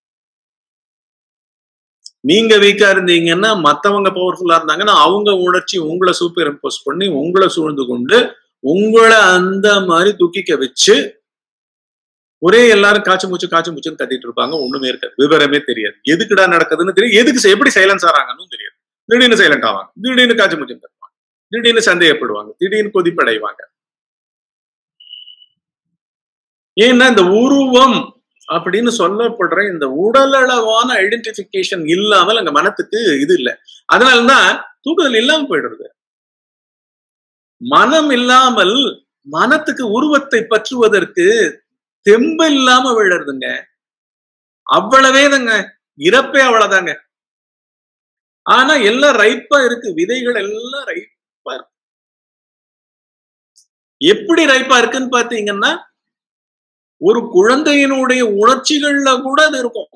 நீங்க வீக்கா இருந்தீங்கன்னா மத்தவங்க பவர்ஃபுல்லா இருந்தாங்கன்னா அவங்க உணர்ச்சி உங்களை சூப்பர் இம்போஸ் பண்ணி உங்களை சூழ்ந்து கொண்டு உங்களை அந்த மாதிரி துக்கிக்க வச்சு ஒரே எல்லாரும் காய்ச்சி மூச்சு காய்ச்சி மூச்சுன்னு கத்திட்டு இருப்பாங்க ஒண்ணுமே இருக்காது விவரமே தெரியாது எதுக்குடா நடக்குதுன்னு தெரியும் எதுக்கு எப்படி சைலன்ஸ் ஆறாங்கன்னு தெரியாது திடீர்னு சைலண்ட் ஆவாங்க திடீர்னு காய்ச்சி மூச்சு தருவாங்க திடீர்னு சந்தேகப்படுவாங்க திடீர்னு கொதிப்படைவாங்க ஏன்னா இந்த உருவம் அப்படின்னு சொல்லப்படுற இந்த உடலளவான ஐடென்டிபிகேஷன் இல்லாமல் அங்க மனத்துக்கு இது இல்லை அதனாலதான் தூக்குதல் இல்லாம போயிடுறது மனம் இல்லாமல் மனத்துக்கு உருவத்தை பற்றுவதற்கு தெம்பு இல்லாம விழுறதுங்க அவ்வளவே தாங்க இறப்பே அவ்வளவுதாங்க ஆனா எல்லாம் ரைப்பா இருக்கு விதைகள் எல்லாம் ரைப்பா இருக்கு எப்படி ரைப்பா இருக்குன்னு பாத்தீங்கன்னா ஒரு குழந்தையினுடைய உணர்ச்சிகள்ல கூட அது இருக்கும்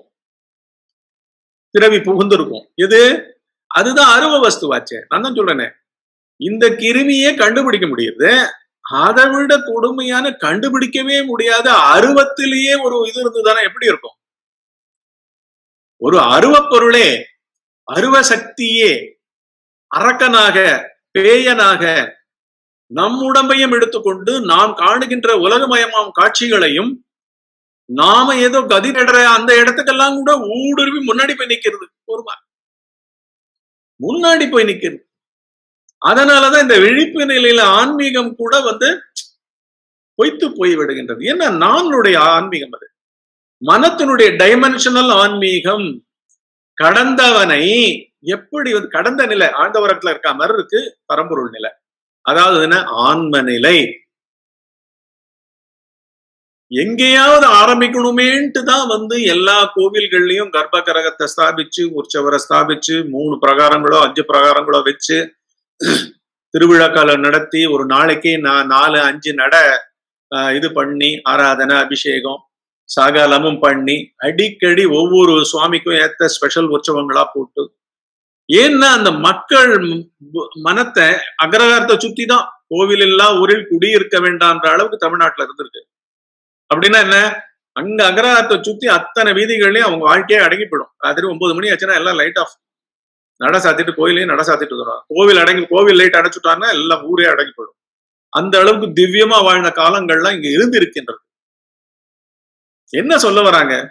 பிறவி புகுந்திருக்கும் எது அதுதான் அருவ வஸ்துவாச்சே நான் தான் சொல்றேனே இந்த கிருமியே கண்டுபிடிக்க முடியுது அதை விட கொடுமையான கண்டுபிடிக்கவே முடியாத அருவத்திலேயே ஒரு இது இருந்ததுதானே எப்படி இருக்கும் ஒரு அருவப் பொருளே அருவ சக்தியே அரக்கனாக பேயனாக நம் உடம்பையும் எடுத்துக்கொண்டு நாம் காணுகின்ற உலகமயமாம் காட்சிகளையும் நாம ஏதோ கதி நடுற அந்த இடத்துக்கெல்லாம் கூட ஊடுருவி முன்னாடி போய் நிக்கிறது ஒருமா முன்னாடி போய் நிக்கிறது அதனாலதான் இந்த விழிப்பு நிலையில ஆன்மீகம் கூட வந்து பொய்த்து போய் விடுகின்றது என்ன நானுடைய ஆன்மீகம் அது மனத்தினுடைய டைமென்ஷனல் ஆன்மீகம் கடந்தவனை எப்படி வந்து கடந்த நிலை ஆழ்ந்த உறக்கத்துல இருக்க மாதிரி இருக்கு பரம்பொருள் நிலை அதாவது என்ன ஆன்ம நிலை எங்கேயாவது ஆரம்பிக்கணுமேன்ட்டு தான் வந்து எல்லா கோவில்கள்லயும் கர்ப்ப கரகத்தை ஸ்தாபிச்சு உற்சவரை ஸ்தாபிச்சு மூணு பிரகாரங்களோ அஞ்சு பிரகாரங்களோ வச்சு திருவிழாக்களை நடத்தி ஒரு நாளைக்கு நான் நாலு அஞ்சு நட இது பண்ணி ஆராதனை அபிஷேகம் சகலமும் பண்ணி அடிக்கடி ஒவ்வொரு சுவாமிக்கும் ஏத்த ஸ்பெஷல் உற்சவங்களா போட்டு ஏன்னா அந்த மக்கள் மனத்தை அக்ரகாரத்தை சுத்தி தான் கோவில் இல்லா ஊரில் குடியிருக்க வேண்டாம்ன்ற அளவுக்கு தமிழ்நாட்டுல இருந்திருக்கு அப்படின்னா என்ன அங்க அக்ரகாரத்தை சுத்தி அத்தனை வீதிகள்லயும் அவங்க வாழ்க்கையே அடங்கி போயிடும் ராத்திரி ஒன்பது மணி ஆச்சுன்னா எல்லாம் லைட் ஆஃப் நட சாத்திட்டு கோயிலையும் நட சாத்திட்டு வந்துடுவாங்க கோவில் அடங்கி கோவில் லைட் அடைச்சுட்டாங்கன்னா எல்லாம் ஊரே அடங்கி போயிடும் அந்த அளவுக்கு திவ்யமா வாழ்ந்த காலங்கள்லாம் இங்க இருந்து இருக்கின்றது என்ன சொல்ல வராங்க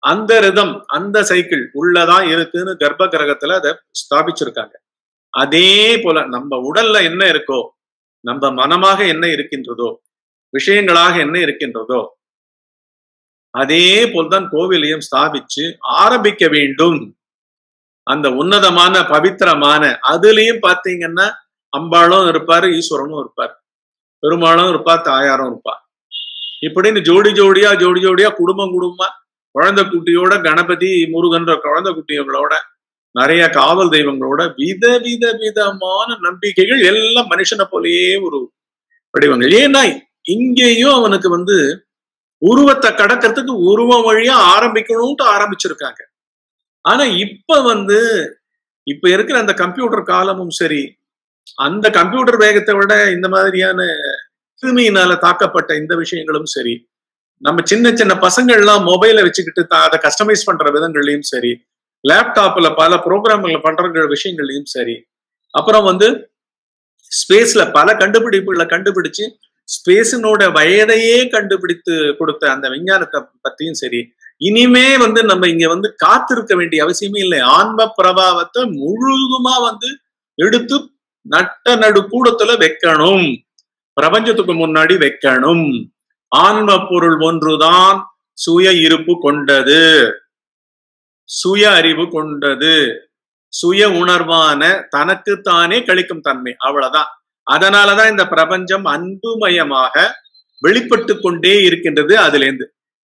அந்த ரிதம் அந்த சைக்கிள் உள்ளதான் இருக்குன்னு கர்ப்ப கிரகத்துல அதை ஸ்தாபிச்சிருக்காங்க அதே போல நம்ம உடல்ல என்ன இருக்கோ நம்ம மனமாக என்ன இருக்கின்றதோ விஷயங்களாக என்ன இருக்கின்றதோ அதே போல்தான் கோவிலையும் ஸ்தாபிச்சு ஆரம்பிக்க வேண்டும் அந்த உன்னதமான பவித்திரமான அதுலயும் பாத்தீங்கன்னா அம்பாளும் இருப்பாரு ஈஸ்வரனும் இருப்பார் பெருமாளும் இருப்பார் தாயாரும் இருப்பார் இப்படின்னு ஜோடி ஜோடியா ஜோடி ஜோடியா குடும்பம் குடும்பமா குழந்தை குட்டியோட கணபதி முருகன்ற குழந்தை குட்டிகளோட நிறைய காவல் தெய்வங்களோட வித வித விதமான நம்பிக்கைகள் எல்லாம் மனுஷனை போலயே ஒரு வடிவங்கள் ஏன்னா இங்கேயும் அவனுக்கு வந்து உருவத்தை கடக்கிறதுக்கு உருவம் வழியா ஆரம்பிக்கணும்ட்டு ஆரம்பிச்சிருக்காங்க ஆனா இப்ப வந்து இப்ப இருக்கிற அந்த கம்ப்யூட்டர் காலமும் சரி அந்த கம்ப்யூட்டர் வேகத்தை விட இந்த மாதிரியான கிருமியினால தாக்கப்பட்ட இந்த விஷயங்களும் சரி நம்ம சின்ன சின்ன பசங்கள்லாம் மொபைலை வச்சுக்கிட்டு அதை கஸ்டமைஸ் பண்ற விதங்கள்லயும் சரி லேப்டாப்ல பல ப்ரோக்ராம்ல பண்ற விஷயங்கள்லயும் சரி அப்புறம் வந்து ஸ்பேஸ்ல பல கண்டுபிடிப்புகளை கண்டுபிடிச்சு ஸ்பேஸினோட வயதையே கண்டுபிடித்து கொடுத்த அந்த விஞ்ஞானத்தை பத்தியும் சரி இனிமே வந்து நம்ம இங்க வந்து காத்திருக்க வேண்டிய அவசியமே இல்லை ஆன்ம பிரபாவத்தை முழுதுமா வந்து எடுத்து நட்ட நடு கூடத்துல வைக்கணும் பிரபஞ்சத்துக்கு முன்னாடி வைக்கணும் ஆன்ம பொருள் ஒன்றுதான் சுய இருப்பு கொண்டது சுய அறிவு கொண்டது சுய உணர்வான தனக்குத்தானே கழிக்கும் தன்மை அவ்வளவுதான் அதனாலதான் இந்த பிரபஞ்சம் அன்புமயமாக வெளிப்பட்டு கொண்டே இருக்கின்றது அதுல இருந்து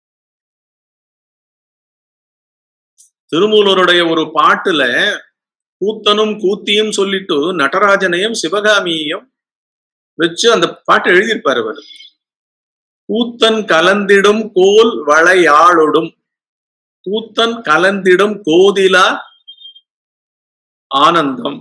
திருமூலருடைய ஒரு பாட்டுல கூத்தனும் கூத்தியும் சொல்லிட்டு நடராஜனையும் சிவகாமியையும் வச்சு அந்த பாட்டு எழுதியிருப்பாரு அவர் கூத்தன் கலந்திடும் கோல் வளையாளொடும் கூத்தன் கலந்திடும் கோதிலா ஆனந்தம்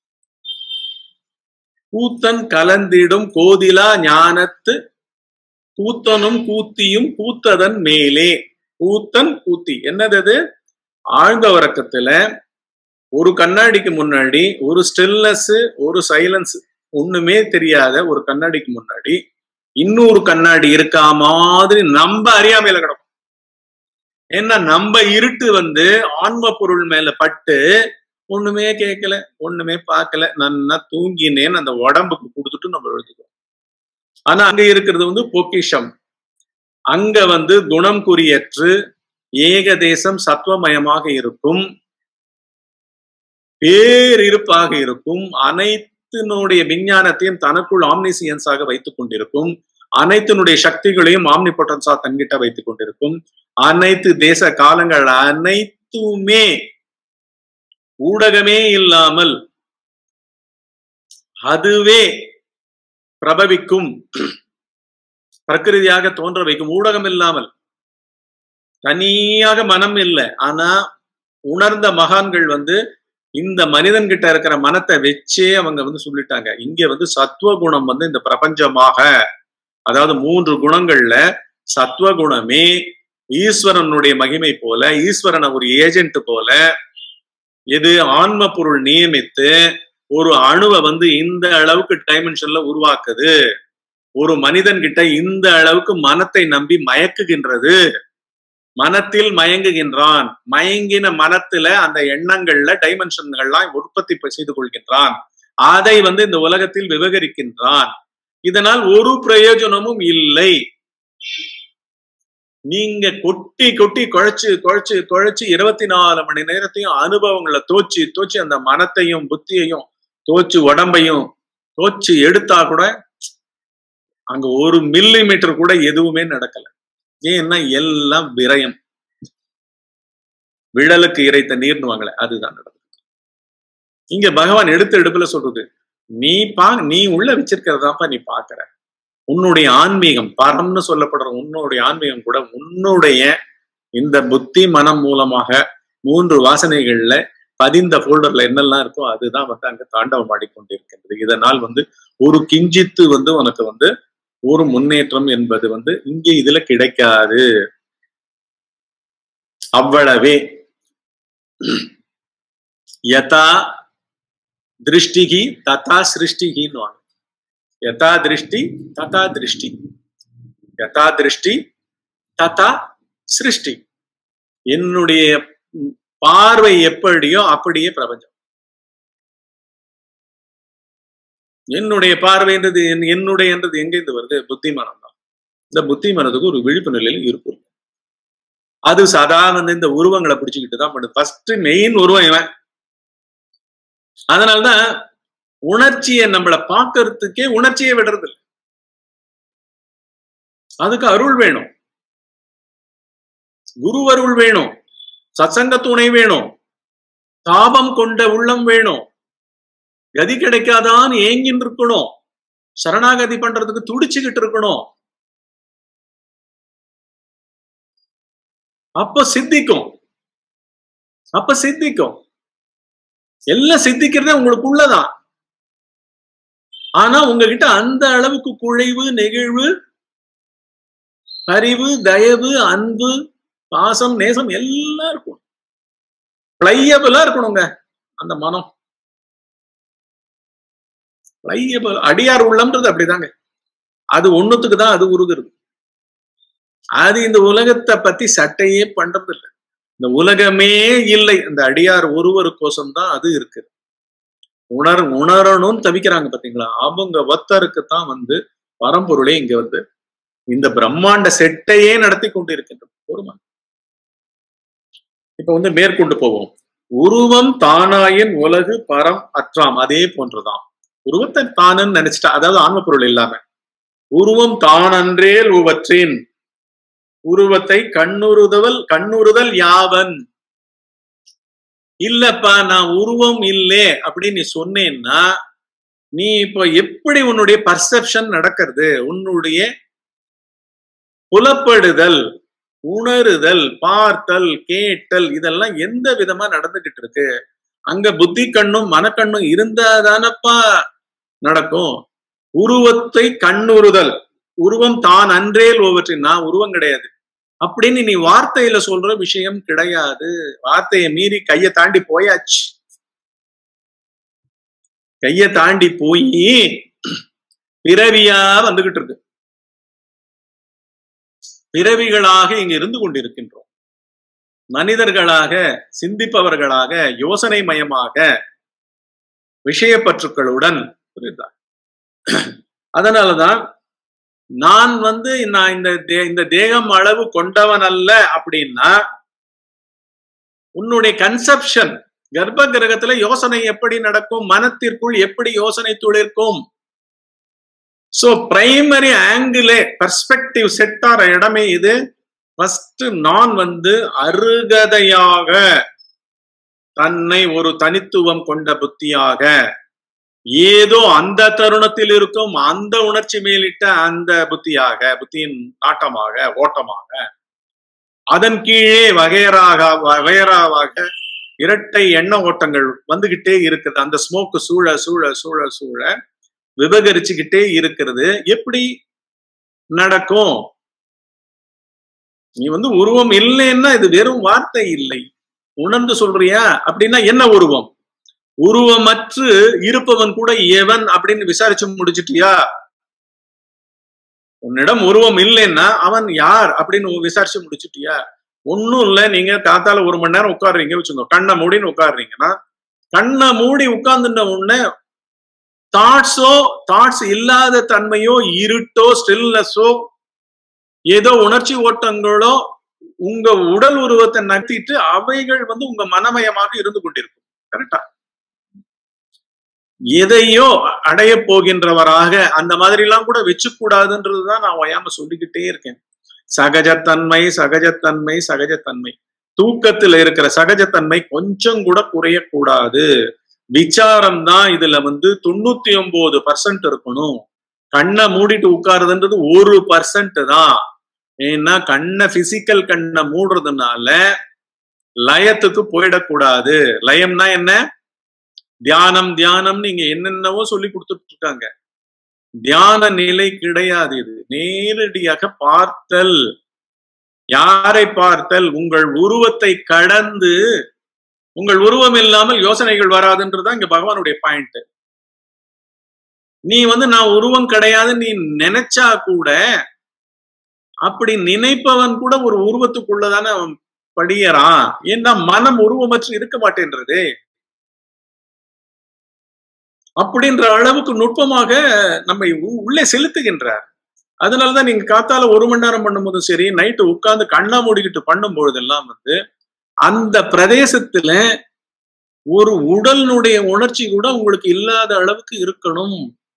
கூத்தன் கலந்திடும் கோதிலா ஞானத்து கூத்தனும் கூத்தியும் கூத்ததன் மேலே கூத்தன் கூத்தி என்னது அது ஆழ்ந்த உறக்கத்துல ஒரு கண்ணாடிக்கு முன்னாடி ஒரு ஸ்டில்னஸ் ஒரு சைலன்ஸ் ஒண்ணுமே தெரியாத ஒரு கண்ணாடிக்கு முன்னாடி இன்னொரு கண்ணாடி இருக்கா மாதிரி நம்ம அறியாமையில கிடக்கும் ஏன்னா நம்ம இருட்டு வந்து ஆன்ம பொருள் மேல பட்டு ஒண்ணுமே கேட்கல ஒண்ணுமே பார்க்கல நன்னா தூங்கினேன்னு அந்த உடம்புக்கு கொடுத்துட்டு நம்ம எழுதுக்கிறோம் ஆனா அங்க இருக்கிறது வந்து பொக்கிஷம் அங்க வந்து குணம் குறியற்று ஏகதேசம் சத்துவமயமாக இருக்கும் பேரிருப்பாக இருக்கும் அனைத்தினுடைய விஞ்ஞானத்தையும் தனக்குள் ஆம்னிசியன்ஸாக வைத்துக் கொண்டிருக்கும் அனைத்தினுடைய சக்திகளையும் ஆம்னி பொட்டன்ஸா தன்கிட்ட வைத்துக் கொண்டிருக்கும் அனைத்து தேச காலங்கள் அனைத்துமே ஊடகமே இல்லாமல் அதுவே பிரபவிக்கும் பிரகிருதியாக தோன்ற வைக்கும் ஊடகம் இல்லாமல் தனியாக மனம் இல்லை ஆனா உணர்ந்த மகான்கள் வந்து இந்த மனிதன் கிட்ட இருக்கிற மனத்தை வச்சே அவங்க வந்து சொல்லிட்டாங்க இங்க வந்து சத்துவ குணம் வந்து இந்த பிரபஞ்சமாக அதாவது மூன்று குணங்கள்ல சத்துவ குணமே ஈஸ்வரனுடைய மகிமை போல ஈஸ்வரனை ஒரு ஏஜென்ட் போல இது ஆன்ம பொருள் நியமித்து ஒரு அணுவை வந்து இந்த அளவுக்கு டைமென்ஷன்ல உருவாக்குது ஒரு மனிதன் கிட்ட இந்த அளவுக்கு மனத்தை நம்பி மயக்குகின்றது மனத்தில் மயங்குகின்றான் மயங்கின மனத்துல அந்த எண்ணங்கள்ல டைமென்ஷன்கள்லாம் உற்பத்தி செய்து கொள்கின்றான் அதை வந்து இந்த உலகத்தில் விவகரிக்கின்றான் இதனால் ஒரு பிரயோஜனமும் இல்லை நீங்க கொட்டி கொட்டி குழைச்சு குழைச்சு குழைச்சு இருபத்தி நாலு மணி நேரத்தையும் அனுபவங்களை தோச்சு தோச்சு அந்த மனத்தையும் புத்தியையும் தோச்சு உடம்பையும் தோச்சு எடுத்தா கூட அங்க ஒரு மில்லி மீட்டர் கூட எதுவுமே நடக்கல ஏன்னா எல்லாம் விரயம் விழலுக்கு இறைத்த நீர்னுவாங்களே அதுதான் நடந்தது இங்க பகவான் எடுத்த எடுப்புல சொல்றது நீ பா நீ உள்ள வச்சிருக்கிறதாப்பா நீ பாக்குற உன்னுடைய ஆன்மீகம் பரம்னு சொல்லப்படுற உன்னுடைய ஆன்மீகம் கூட உன்னுடைய இந்த புத்தி மனம் மூலமாக மூன்று வாசனைகள்ல பதிந்த போல்டர்ல என்னெல்லாம் இருக்கோ அதுதான் வந்து அங்க தாண்டவம் ஆடிக்கொண்டிருக்கின்றது இதனால் வந்து ஒரு கிஞ்சித்து வந்து உனக்கு வந்து ஒரு முன்னேற்றம் என்பது வந்து இங்க இதுல கிடைக்காது அவ்வளவே யதா திருஷ்டிகி ததா சிருஷ்டிகின்னு யதா திருஷ்டி ததா திருஷ்டி யதா திருஷ்டி ததா சிருஷ்டி என்னுடைய பார்வை எப்படியோ அப்படியே பிரபஞ்சம் என்னுடைய பார்வைன்றது என்- என்னுடையன்றது எங்கேருந்து வருது புத்திமானம் தான் இந்த புத்திமானத்துக்கு ஒரு விழிப்பு நிலையில் இருக்கும் அது சதா வந்து இந்த உருவங்களை பிடிச்சுக்கிட்டு தான் பண்ணுது ஃபர்ஸ்ட் மெயின் உருவம் இவன் அதனாலதான் உணர்ச்சியை நம்மள பார்க்கறதுக்கே உணர்ச்சியை விடுறது இல்ல. அதுக்கு அருள் வேணும் குரு அருள் வேணும் சத்சங்க துணை வேணும் தாபம் கொண்ட உள்ளம் வேணும் கதி கிடைக்காதான் ஏங்கின்னு இருக்கணும் சரணாகதி பண்றதுக்கு துடிச்சுக்கிட்டு இருக்கணும் அப்ப சித்திக்கும் அப்ப சித்திக்கும் எல்லாம் சித்திக்கிறதே உங்களுக்குள்ளதான் ஆனா உங்ககிட்ட அந்த அளவுக்கு குழைவு நெகிழ்வு பரிவு தயவு அன்பு பாசம் நேசம் எல்லாம் இருக்கும் பிளையபிளா இருக்கணுங்க அந்த மனம் பிளையபிள் அடியார் உள்ளம்ன்றது அப்படிதாங்க அது ஒண்ணுத்துக்கு தான் அது உருகுறது அது இந்த உலகத்தை பத்தி சட்டையே பண்றது இல்லை இந்த உலகமே இல்லை இந்த அடியார் ஒருவருக்கோசம் தான் அது இருக்குது உணர் உணரணும்னு தவிக்கிறாங்க பாத்தீங்களா அவங்க ஒத்தருக்கு தான் வந்து பரம்பொருளே இங்க வந்து இந்த பிரம்மாண்ட செட்டையே நடத்தி கொண்டு இருக்கின்றது போருமா இப்ப வந்து மேற்கொண்டு போவோம் உருவம் தானாயின் உலகு பரம் அற்றாம் அதே போன்றுதான் உருவத்தை தானன்னு நினைச்சிட்டா அதாவது ஆன்ம பொருள் இல்லாம உருவம் தானன்றேல் உவற்றின் உருவத்தை கண்ணுறுதல் கண்ணுறுதல் யாவன் இல்லப்பா நான் உருவம் இல்லே அப்படின்னு நீ சொன்னேன்னா நீ இப்போ எப்படி உன்னுடைய பர்செப்ஷன் நடக்கிறது உன்னுடைய புலப்படுதல் உணருதல் பார்த்தல் கேட்டல் இதெல்லாம் எந்த விதமா நடந்துகிட்டு இருக்கு அங்க புத்தி கண்ணும் மனக்கண்ணும் இருந்தாதானப்பா நடக்கும் உருவத்தை கண்ணுறுதல் உருவம் தான் அன்றேல் ஓவற்றின் நான் உருவம் கிடையாது அப்படின்னு நீ வார்த்தையில சொல்ற விஷயம் கிடையாது வார்த்தையை மீறி கையை தாண்டி போயாச்சு கையை தாண்டி போய் பிறவியா வந்துகிட்டு இருக்கு பிறவிகளாக இங்க இருந்து கொண்டிருக்கின்றோம் மனிதர்களாக சிந்திப்பவர்களாக யோசனை மயமாக விஷயப்பற்றுக்களுடன் புரியுதா அதனாலதான் நான் வந்து நான் இந்த தே- இந்த தேகம் அளவு கொண்டவன் அல்ல அப்படின்னா உன்னுடைய கன்செப்ஷன் கர்ப்ப கிரகத்துல யோசனை எப்படி நடக்கும் மனத்திற்குள் எப்படி யோசனை துளிர்க்கும் சோ பிரைமரி ஆங்கிளே பெர்ஸ்பெக்டிவ் செட் ஆற இடமே இது ஃபர்ஸ்ட் நான் வந்து அருகதையாக தன்னை ஒரு தனித்துவம் கொண்ட புத்தியாக ஏதோ அந்த தருணத்தில் இருக்கும் அந்த உணர்ச்சி மேலிட்ட அந்த புத்தியாக புத்தியின் நாட்டமாக ஓட்டமாக அதன் கீழே வகையராக வகையராவாக இரட்டை எண்ண ஓட்டங்கள் வந்துகிட்டே இருக்குது அந்த ஸ்மோக்கு சூழ சூழ சூழ சூழ விபகரிச்சுக்கிட்டே இருக்கிறது எப்படி நடக்கும் நீ வந்து உருவம் இல்லைன்னா இது வெறும் வார்த்தை இல்லை உணர்ந்து சொல்றியா அப்படின்னா என்ன உருவம் உருவமற்று இருப்பவன் கூட எவன் அப்படின்னு விசாரிச்சு முடிச்சிட்டியா உன்னிடம் உருவம் இல்லைன்னா அவன் யார் அப்படின்னு விசாரிச்சு முடிச்சிட்டியா ஒன்னும் இல்ல நீங்க காத்தால ஒரு மணி நேரம் உட்காடுறீங்க வச்சுக்கோ கண்ணை மூடின்னு உட்காடுறீங்கன்னா கண்ணை மூடி உட்கார்ந்துட்ட உடனே தாட்ஸோ தாட்ஸ் இல்லாத தன்மையோ இருட்டோ ஸ்டில்னஸோ ஏதோ உணர்ச்சி ஓட்டங்களோ உங்க உடல் உருவத்தை நட்டிட்டு அவைகள் வந்து உங்க மனமயமாக இருந்து கொண்டிருக்கும் கரெக்டா எதையோ அடைய போகின்றவராக அந்த மாதிரி எல்லாம் கூட வச்சு கூடாதுன்றதுதான் நான் ஒயாம சொல்லிக்கிட்டே இருக்கேன் சகஜத்தன்மை சகஜத்தன்மை சகஜத்தன்மை தூக்கத்துல இருக்கிற சகஜத்தன்மை கொஞ்சம் கூட குறையக்கூடாது விசாரம் தான் இதுல வந்து தொண்ணூத்தி ஒன்பது பர்சன்ட் இருக்கணும் கண்ணை மூடிட்டு உட்காருதுன்றது ஒரு பர்சன்ட் தான் ஏன்னா கண்ணை பிசிக்கல் கண்ணை மூடுறதுனால லயத்துக்கு போயிடக்கூடாது லயம்னா என்ன தியானம் தியானம் நீங்க என்னென்னவோ சொல்லி கொடுத்துட்டு இருக்காங்க தியான நிலை கிடையாது இது நேரடியாக பார்த்தல் யாரை பார்த்தல் உங்கள் உருவத்தை கடந்து உங்கள் உருவம் இல்லாமல் யோசனைகள் வராதுன்றதுதான் இங்க பகவானுடைய பாயிண்ட் நீ வந்து நான் உருவம் கிடையாது நீ நினைச்சா கூட அப்படி நினைப்பவன் கூட ஒரு உருவத்துக்குள்ளதானே அவன் படியறான் ஏன்னா மனம் உருவமற்று இருக்க மாட்டேன்றது அப்படின்ற அளவுக்கு நுட்பமாக நம்மை உ- உள்ளே செலுத்துகின்றார் அதனாலதான் நீங்க காத்தால ஒரு மணி நேரம் பண்ணும்போதும் சரி நைட்டு உட்கார்ந்து கண்ணா மூடிக்கிட்டு பண்ணும் பொழுதெல்லாம் வந்து அந்த பிரதேசத்துல ஒரு உடலினுடைய உணர்ச்சி கூட உங்களுக்கு இல்லாத அளவுக்கு இருக்கணும்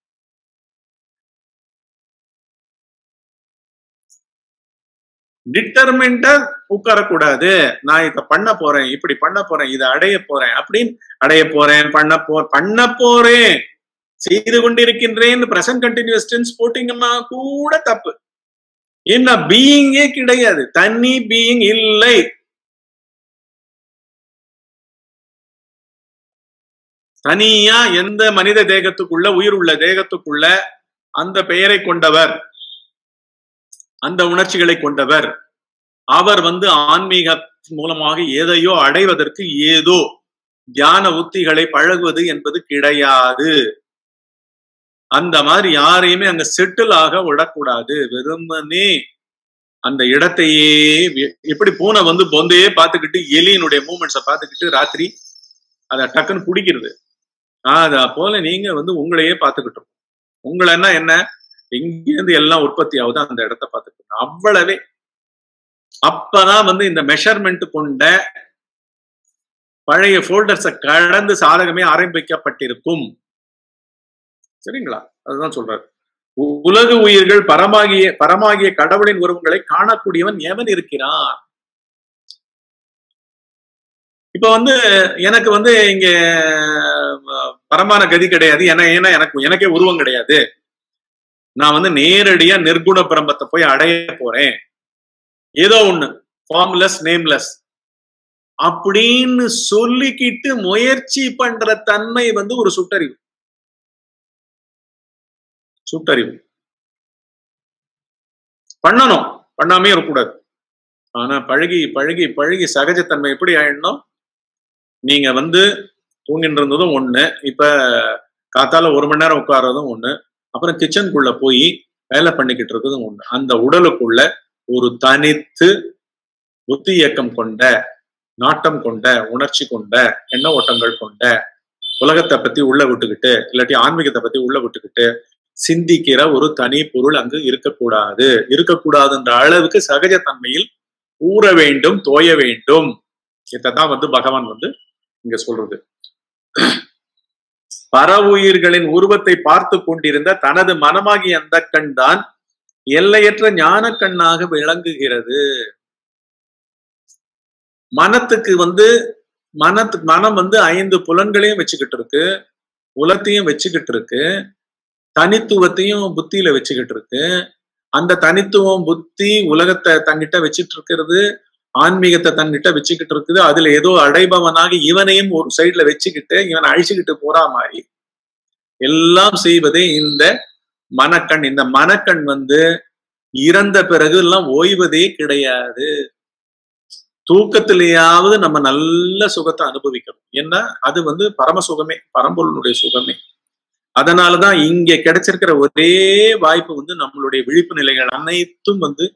டிட்டர்மெண்டா உட்காரக்கூடாது நான் இத பண்ண போறேன் இப்படி பண்ண போறேன் இதை அடைய போறேன் அப்படின்னு அடைய போறேன் பண்ண போ பண்ண போறேன் செய்து கொண்டிருக்கின்றேன் பிரசன்ட் கண்டினியூஸ் டென்ஸ் போட்டீங்கன்னா கூட தப்பு என்ன பீயிங்கே கிடையாது தனி பீயிங் இல்லை தனியா எந்த மனித தேகத்துக்குள்ள உயிர் உள்ள தேகத்துக்குள்ள அந்த பெயரை கொண்டவர் அந்த உணர்ச்சிகளை கொண்டவர் அவர் வந்து ஆன்மீக மூலமாக எதையோ அடைவதற்கு ஏதோ தியான உத்திகளை பழகுவது என்பது கிடையாது அந்த மாதிரி யாரையுமே அங்க செட்டில் ஆக விடக்கூடாது வெறுமனே அந்த இடத்தையே வி- எப்படி பூனை வந்து பொந்தையே பார்த்துக்கிட்டு எலியினுடைய மூமெண்ட்ஸை பார்த்துக்கிட்டு ராத்திரி அதை டக்குன்னு பிடிக்கிறது அத போல நீங்க வந்து உங்களையே பார்த்துக்கிட்டு இருக்கோம் உங்களைன்னா என்ன எங்கிருந்து எல்லாம் உற்பத்தி ஆகுதோ அந்த இடத்த பார்த்துக்கணும் அவ்வளவே அப்பதான் வந்து இந்த மெஷர்மெண்ட் கொண்ட பழைய ஃபோல்டர்ஸை கடந்து சாதகமே ஆரம்பிக்கப்பட்டிருக்கும் சரிங்களா அதுதான் சொல்றாரு உ- உலக உயிர்கள் பரமாகிய பரமாகிய கடவுளின் உருவங்களை காணக்கூடியவன் எவன் இருக்கிறான் இப்ப வந்து எனக்கு வந்து இங்க அஹ், பரமான கதி கிடையாது ஏன்னா ஏன்னா எனக்கு எனக்கே உருவம் கிடையாது நான் வந்து நேரடியா நிர்குண பிரம்பத்தை போய் அடைய போறேன் ஏதோ ஒண்ணு ஃபார்ம்லெஸ் நேம்லெஸ் அப்படின்னு சொல்லிக்கிட்டு முயற்சி பண்ற தன்மை வந்து ஒரு சுட்டறிவு சுட்டறிவு பண்ணணும் பண்ணாமே இருக்கக்கூடாது ஆனா பழகி பழகி பழகி சகஜத்தன்மை எப்படி ஆயிடணும் நீங்க வந்து தூங்கிட்டு இருந்ததும் ஒண்ணு இப்ப காத்தால ஒரு மணி நேரம் உட்கார்றதும் ஒண்ணு அப்புறம் கிச்சனுக்குள்ள போய் வேலை பண்ணிக்கிட்டு இருக்கிறதும் ஒண்ணு அந்த உடலுக்குள்ள ஒரு தனித்து புத்தி இயக்கம் கொண்ட நாட்டம் கொண்ட உணர்ச்சி கொண்ட எண்ண ஓட்டங்கள் கொண்ட உலகத்தை பத்தி உள்ள விட்டுக்கிட்டு இல்லாட்டி ஆன்மீகத்தை பத்தி உள்ள விட்டுக்கிட்டு சிந்திக்கிற ஒரு தனி பொருள் அங்கு இருக்கக்கூடாது இருக்கக்கூடாதுன்ற அளவுக்கு சகஜத்தன்மையில் ஊற வேண்டும் தோய வேண்டும் இதான் வந்து பகவான் வந்து இங்க சொல்றது பர உயிர்களின் உருவத்தை பார்த்து கொண்டிருந்த தனது மனமாகிய அந்த கண் தான் எல்லையற்ற ஞான கண்ணாக விளங்குகிறது மனத்துக்கு வந்து மனத்து மனம் வந்து ஐந்து புலன்களையும் வச்சுக்கிட்டு இருக்கு உலத்தையும் வச்சுக்கிட்டு இருக்கு தனித்துவத்தையும் புத்தியில வச்சுக்கிட்டு இருக்கு அந்த தனித்துவம் புத்தி உலகத்தை தங்கிட்ட வச்சுட்டு இருக்கிறது ஆன்மீகத்தை தன்கிட்ட வச்சுக்கிட்டு இருக்குது அதுல ஏதோ அடைபவனாக இவனையும் ஒரு சைட்ல வச்சுக்கிட்டு இவனை அழிச்சுக்கிட்டு போறா மாதிரி எல்லாம் செய்வதே இந்த மனக்கண் இந்த மனக்கண் வந்து இறந்த பிறகு எல்லாம் ஓய்வதே கிடையாது தூக்கத்திலேயாவது நம்ம நல்ல சுகத்தை அனுபவிக்கணும் ஏன்னா அது வந்து பரம சுகமே பரம்பொருளுடைய சுகமே அதனாலதான் இங்க கிடைச்சிருக்கிற ஒரே வாய்ப்பு வந்து நம்மளுடைய விழிப்பு நிலைகள் அனைத்தும் வந்து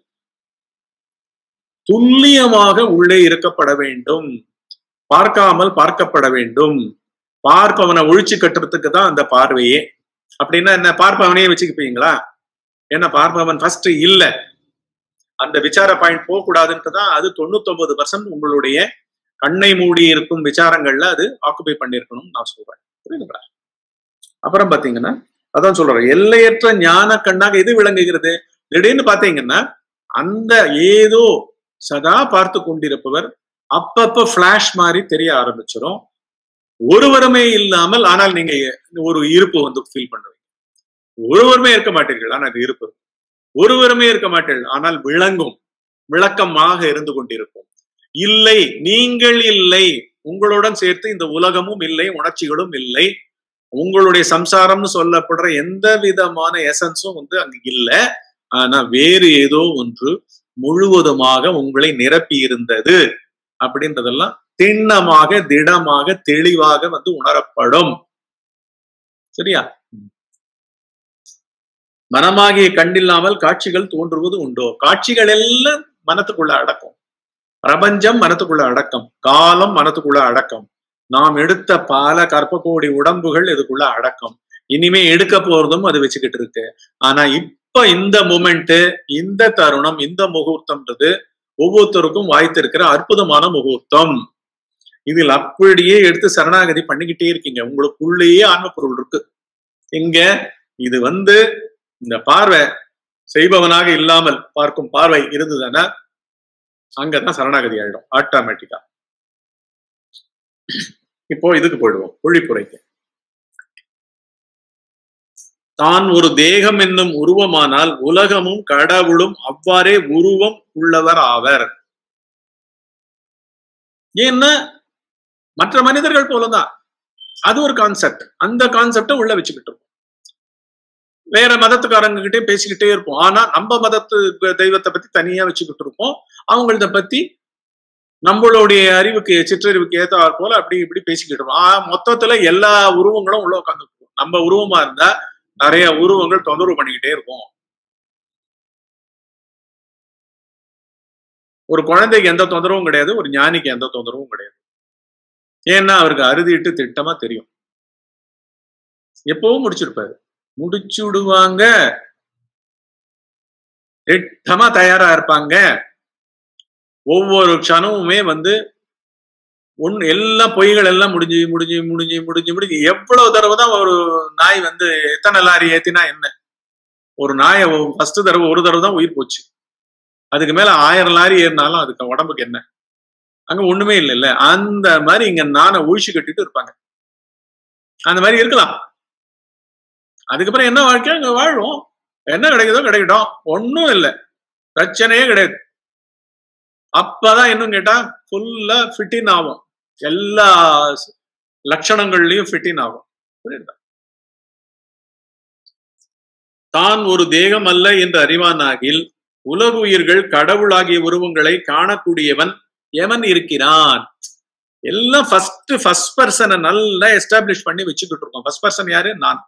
துல்லியமாக உள்ளே இருக்கப்பட வேண்டும் பார்க்காமல் பார்க்கப்பட வேண்டும் பார்ப்பவனை ஒழிச்சு கட்டுறதுக்கு தான் அந்த பார்வையே அப்படின்னா என்ன பார்ப்பவனையே வச்சுக்குப்பீங்களா ஏன்னா பார்ப்பவன் ஃபர்ஸ்ட் இல்ல அந்த விசார பாயிண்ட் போக கூடாதுன்ட்டு தான் அது தொண்ணூத்தொன்பது பர்சன்ட் உங்களுடைய கண்ணை மூடி இருக்கும் விசாரங்கள்ல அது ஆக்குபை பண்ணிருக்கணும்னு நான் சொல்றேன் புரியுதுங்களா அப்புறம் பாத்தீங்கன்னா அதான் சொல்றேன் எல்லையற்ற ஞான கண்ணாக எது விளங்குகிறது திடீர்னு பாத்தீங்கன்னா அந்த ஏதோ சதா பார்த்து கொண்டிருப்பவர் அப்பப்ப பிளாஷ் மாதிரி தெரிய ஆரம்பிச்சிடும் ஒருவருமே இல்லாமல் ஆனால் நீங்க ஒரு இருப்பு வந்து ஃபீல் பண்ணுவீங்க ஒருவருமே இருக்க மாட்டீர்கள் ஆனால் அது இருப்பு ஒருவருமே இருக்க மாட்டீர்கள் ஆனால் விளங்கும் விளக்கமாக இருந்து கொண்டிருக்கும் இல்லை நீங்கள் இல்லை உங்களுடன் சேர்த்து இந்த உலகமும் இல்லை உணர்ச்சிகளும் இல்லை உங்களுடைய சம்சாரம்னு சொல்லப்படுற எந்த விதமான எசன்ஸும் வந்து அங்க இல்லை ஆனா வேறு ஏதோ ஒன்று முழுவதுமாக உங்களை நிரப்பி இருந்தது அப்படின்றதெல்லாம் திண்ணமாக திடமாக தெளிவாக வந்து உணரப்படும் சரியா மனமாகிய கண்டில்லாமல் காட்சிகள் தோன்றுவது உண்டோ காட்சிகள் எல்லாம் மனத்துக்குள்ள அடக்கும் பிரபஞ்சம் மனத்துக்குள்ள அடக்கம் காலம் மனத்துக்குள்ள அடக்கம் நாம் எடுத்த பல கற்ப கோடி உடம்புகள் இதுக்குள்ள அடக்கம் இனிமே எடுக்க போறதும் அது வச்சுக்கிட்டு இருக்கு ஆனா இப்ப இந்த மூமெண்ட் இந்த தருணம் இந்த முகூர்த்தம்ன்றது ஒவ்வொருத்தருக்கும் வாய்த்திருக்கிற அற்புதமான முகூர்த்தம் இதில் அப்படியே எடுத்து சரணாகதி பண்ணிக்கிட்டே இருக்கீங்க உங்களுக்குள்ளேயே ஆன்ம பொருள் இருக்கு இங்க இது வந்து இந்த பார்வை செய்பவனாக இல்லாமல் பார்க்கும் பார்வை இருந்ததுன்னா அங்கதான் சரணாகதி ஆயிடும் ஆட்டோமேட்டிக்கா இப்போ இதுக்கு போயிடுவோம் பொழிப்புரைக்கு தான் ஒரு தேகம் என்னும் உருவமானால் உலகமும் கடவுளும் அவ்வாறே உருவம் உள்ளவர் ஆவர் ஏன்னா மற்ற மனிதர்கள் போலதான் அது ஒரு கான்செப்ட் அந்த கான்செப்டை உள்ள வச்சுக்கிட்டு இருப்போம் வேற மதத்துக்காரங்க கிட்டே பேசிக்கிட்டே இருப்போம் ஆனா நம்ம மதத்து தெய்வத்தை பத்தி தனியா வச்சுக்கிட்டு இருப்போம் அவங்களத பத்தி நம்மளுடைய அறிவுக்கு சிற்றறிவுக்கு ஏத்தாற் போல அப்படி இப்படி பேசிக்கிட்டு இருப்போம் ஆஹ் மொத்தத்துல எல்லா உருவங்களும் உள்ள உட்காந்துருப்போம் நம்ம உருவமா இருந்தா நிறைய உருவங்கள் தொந்தரவு பண்ணிக்கிட்டே இருக்கும் ஒரு குழந்தைக்கு எந்த தொந்தரவும் கிடையாது ஒரு ஞானிக்கு எந்த தொந்தரவும் கிடையாது ஏன்னா அவருக்கு அறுதிட்டு திட்டமா தெரியும் எப்பவும் முடிச்சிருப்பாரு முடிச்சு விடுவாங்க திட்டமா தயாரா இருப்பாங்க ஒவ்வொரு க்ஷணமுமே வந்து ஒன்னு எல்லா பொய்கள் எல்லாம் முடிஞ்சு முடிஞ்சு முடிஞ்சு முடிஞ்சு முடிஞ்சு எவ்வளவு தடவை தான் ஒரு நாய் வந்து எத்தனை லாரி ஏத்தினா என்ன ஒரு நாயை ஃபர்ஸ்ட் தடவை ஒரு தடவை தான் உயிர் போச்சு அதுக்கு மேல ஆயிரம் லாரி ஏறினாலும் அதுக்கு உடம்புக்கு என்ன அங்க ஒண்ணுமே இல்லை இல்ல அந்த மாதிரி இங்க நானை ஒழிச்சு கட்டிட்டு இருப்பாங்க அந்த மாதிரி இருக்கலாம் அதுக்கப்புறம் என்ன வாழ்க்கை அங்க வாழ்வோம் என்ன கிடைக்குதோ கிடைக்கட்டும் ஒன்னும் இல்லை பிரச்சனையே கிடையாது அப்பதான் இன்னும் கேட்டா ஃபுல்லா ஃபிட்டின் ஆகும் எல்லா லட்சணங்கள்லயும் ஃபிட்டின் ஆகும் புரியுதா தான் ஒரு தேகம் அல்ல என்று அறிவானாகில் உலக உயிர்கள் கடவுளாகிய உருவங்களை காணக்கூடியவன் எவன் இருக்கிறான் எல்லாம் ஃபர்ஸ்ட் ஃபர்ஸ்ட் பர்சனை நல்லா எஸ்டாப்ளிஷ் பண்ணி வச்சுக்கிட்டு இருக்கோம் ஃபர்ஸ்ட் பர்சன் யாரு நான்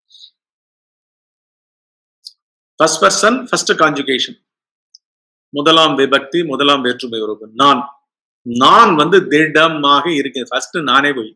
ஃபர்ஸ்ட் பர்சன் ஃபர்ஸ்ட் கான்ஜுகேஷன் முதலாம் விபக்தி முதலாம் வேற்றுமை உறவு நான் நான் வந்து திடமாக இருக்கேன் ஃபர்ஸ்ட் நானே போய்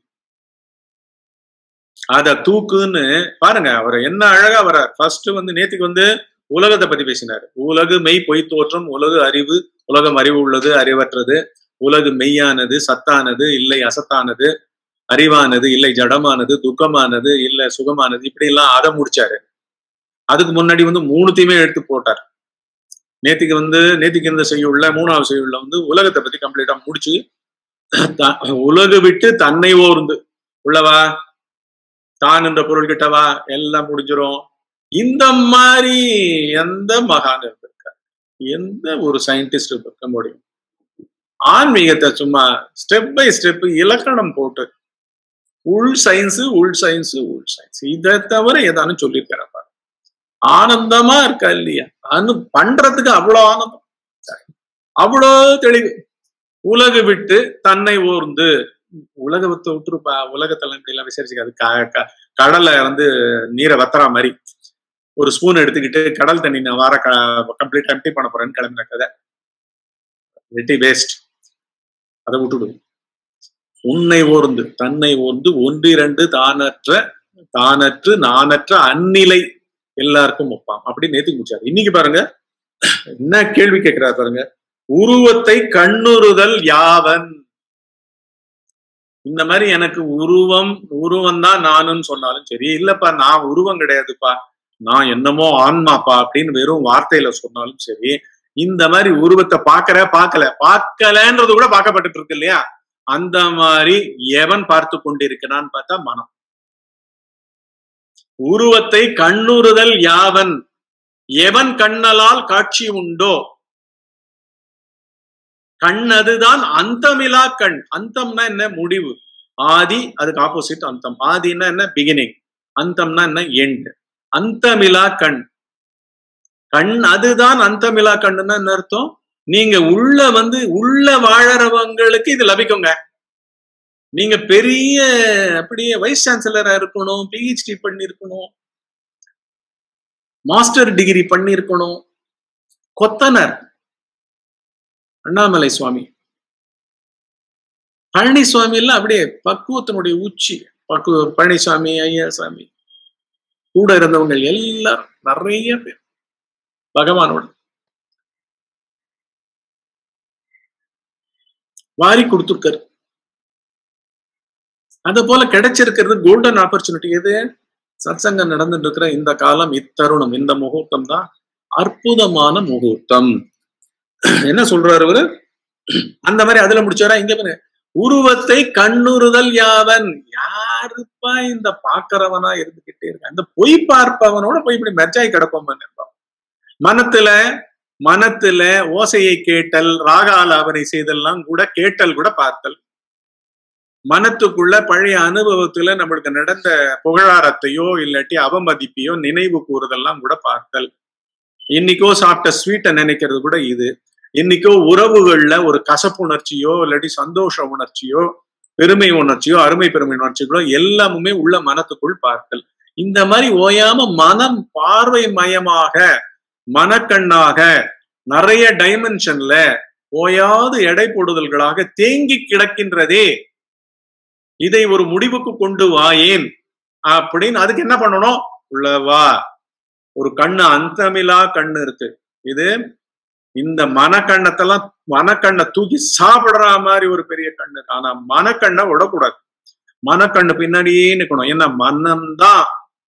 அத தூக்குன்னு பாருங்க அவர் என்ன அழகா வர்றார் ஃபர்ஸ்ட் வந்து நேத்துக்கு வந்து உலகத்தை பத்தி பேசினார் உலகு மெய் பொய் தோற்றம் உலகு அறிவு உலகம் அறிவு உள்ளது அறிவற்றது உலகு மெய்யானது சத்தானது இல்லை அசத்தானது அறிவானது இல்லை ஜடமானது துக்கமானது இல்லை சுகமானது இப்படி எல்லாம் அதை முடிச்சாரு அதுக்கு முன்னாடி வந்து மூணுத்தையுமே எடுத்து போட்டார் நேத்திக்கு வந்து நேத்திக்கு இருந்த செய்யுள்ள மூணாவது செய்யுள்ள வந்து உலகத்தை பத்தி கம்ப்ளீட்டா முடிச்சு உலகு விட்டு தன்னை ஓர்ந்து உள்ளவா தான் என்ற பொருள் கிட்டவா எல்லாம் முடிஞ்சிரும் இந்த மாதிரி எந்த மகான் இருந்திருக்கார் எந்த ஒரு சயின்டிஸ்ட் இருக்க முடியும் ஆன்மீகத்தை சும்மா ஸ்டெப் பை ஸ்டெப் இலக்கணம் போட்டு உள் சயின்ஸ் உள் சயின்ஸ் உள் சயின்ஸ் இதை தவிர ஏதானும் சொல்லியிருக்கிறப்ப ஆனந்தமா இருக்கா இல்லையா அது பண்றதுக்கு அவ்வளோ ஆனந்தம் அவ்வளோ தெளிவு உலகு விட்டு தன்னை ஓர்ந்து உலகத்தை விட்டுருப்பா உலகத்துல இப்படி எல்லாம் விசாரிச்சுக்காது கடலை வந்து நீரை வத்துறா மாதிரி ஒரு ஸ்பூன் எடுத்துக்கிட்டு கடல் தண்ணி நான் வார கம்ப்ளீட் எம்டி பண்ண போறேன்னு கிளம்பின கதை வெட்டி வேஸ்ட் அதை விட்டுடு உன்னை ஓர்ந்து தன்னை ஓர்ந்து ஒன்றிரண்டு தானற்ற தானற்று நானற்ற அந்நிலை எல்லாருக்கும் ஒப்பாம் அப்படி நேத்து முடிச்சாரு இன்னைக்கு பாருங்க என்ன கேள்வி கேட்கிறாரு பாருங்க உருவத்தை கண்ணுறுதல் யாவன் இந்த மாதிரி எனக்கு உருவம் உருவம் தான் நானுன்னு சொன்னாலும் சரி இல்லப்பா நான் உருவம் கிடையாதுப்பா நான் என்னமோ ஆன்மாப்பா அப்படின்னு வெறும் வார்த்தையில சொன்னாலும் சரி இந்த மாதிரி உருவத்தை பாக்கற பாக்கல பார்க்கலன்றது கூட பார்க்கப்பட்டு இருக்கு இல்லையா அந்த மாதிரி எவன் பார்த்து கொண்டிருக்கிறான்னு பார்த்தா மனம் உருவத்தை கண்ணுறுதல் யாவன் எவன் கண்ணலால் காட்சி உண்டோ கண் அதுதான் அந்தமிலா கண் அந்தம்னா என்ன முடிவு ஆதி அதுக்கு ஆப்போசிட் அந்தம் ஆதினா என்ன பிகினிங் அந்தம்னா என்ன எண்ட் அந்தமிலா கண் கண் அதுதான் அந்தமிலா கண்ணுன்னா என்ன அர்த்தம் நீங்க உள்ள வந்து உள்ள வாழறவங்களுக்கு இது லபிக்குங்க நீங்க பெரிய அப்படியே வைஸ் சான்சலரா இருக்கணும் பிஹெச்டி பண்ணிருக்கணும் மாஸ்டர் டிகிரி பண்ணிருக்கணும் கொத்தனர் அண்ணாமலை சுவாமி பழனிசுவாமி எல்லாம் அப்படியே பக்குவத்தினுடைய உச்சி பக்குவ பழனிசாமி ஐயாசாமி கூட இருந்தவங்க எல்லாரும் நிறைய பேர் பகவானோட வாரி கொடுத்துருக்காரு அது போல கிடைச்சிருக்கிறது கோல்டன் ஆப்பர்ச்சுனிட்டி எது சத்சங்கம் நடந்துட்டு இருக்கிற இந்த காலம் இத்தருணம் இந்த முகூர்த்தம் தான் அற்புதமான முகூர்த்தம் என்ன சொல்றாரு அவரு அந்த மாதிரி அதுல முடிச்சாரா இங்க பாரு உருவத்தை கண்ணுறுதல் யாவன் யாருப்பா இந்த பாக்குறவனா இருந்துகிட்டே இருக்க அந்த பொய் பார்ப்பவனோட போய் இப்படி மெர்ஜாய் கிடப்போம் மனத்துல மனத்துல ஓசையை கேட்டல் ராகாலாபனை செய்தெல்லாம் கூட கேட்டல் கூட பார்த்தல் மனத்துக்குள்ள பழைய அனுபவத்துல நம்மளுக்கு நடந்த புகழாரத்தையோ இல்லாட்டி அவமதிப்பையோ நினைவு கூறுதெல்லாம் கூட பார்த்தல் இன்னைக்கோ சாப்பிட்ட ஸ்வீட்டை நினைக்கிறது கூட இது இன்னைக்கோ உறவுகள்ல ஒரு கசப்புணர்ச்சியோ இல்லாட்டி சந்தோஷ உணர்ச்சியோ பெருமை உணர்ச்சியோ அருமை பெருமை உணர்ச்சிகளோ எல்லாமுமே உள்ள மனத்துக்குள் பார்த்தல் இந்த மாதிரி ஓயாம மனம் பார்வை மயமாக மனக்கண்ணாக நிறைய டைமென்ஷன்ல ஓயாது எடை போடுதல்களாக தேங்கி கிடக்கின்றதே இதை ஒரு முடிவுக்கு கொண்டு வாயேன் அப்படின்னு அதுக்கு என்ன பண்ணணும் உள்ளவா ஒரு கண்ணு அந்தமிலா கண்ணு இருக்கு இது இந்த மனக்கண்ணத்தெல்லாம் மனக்கண்ணை தூக்கி சாப்பிடுற மாதிரி ஒரு பெரிய கண்ணு ஆனா மனக்கண்ணை விடக்கூடாது மனக்கண்ணு பின்னாடியே நிக்கணும் ஏன்னா மனம்தான்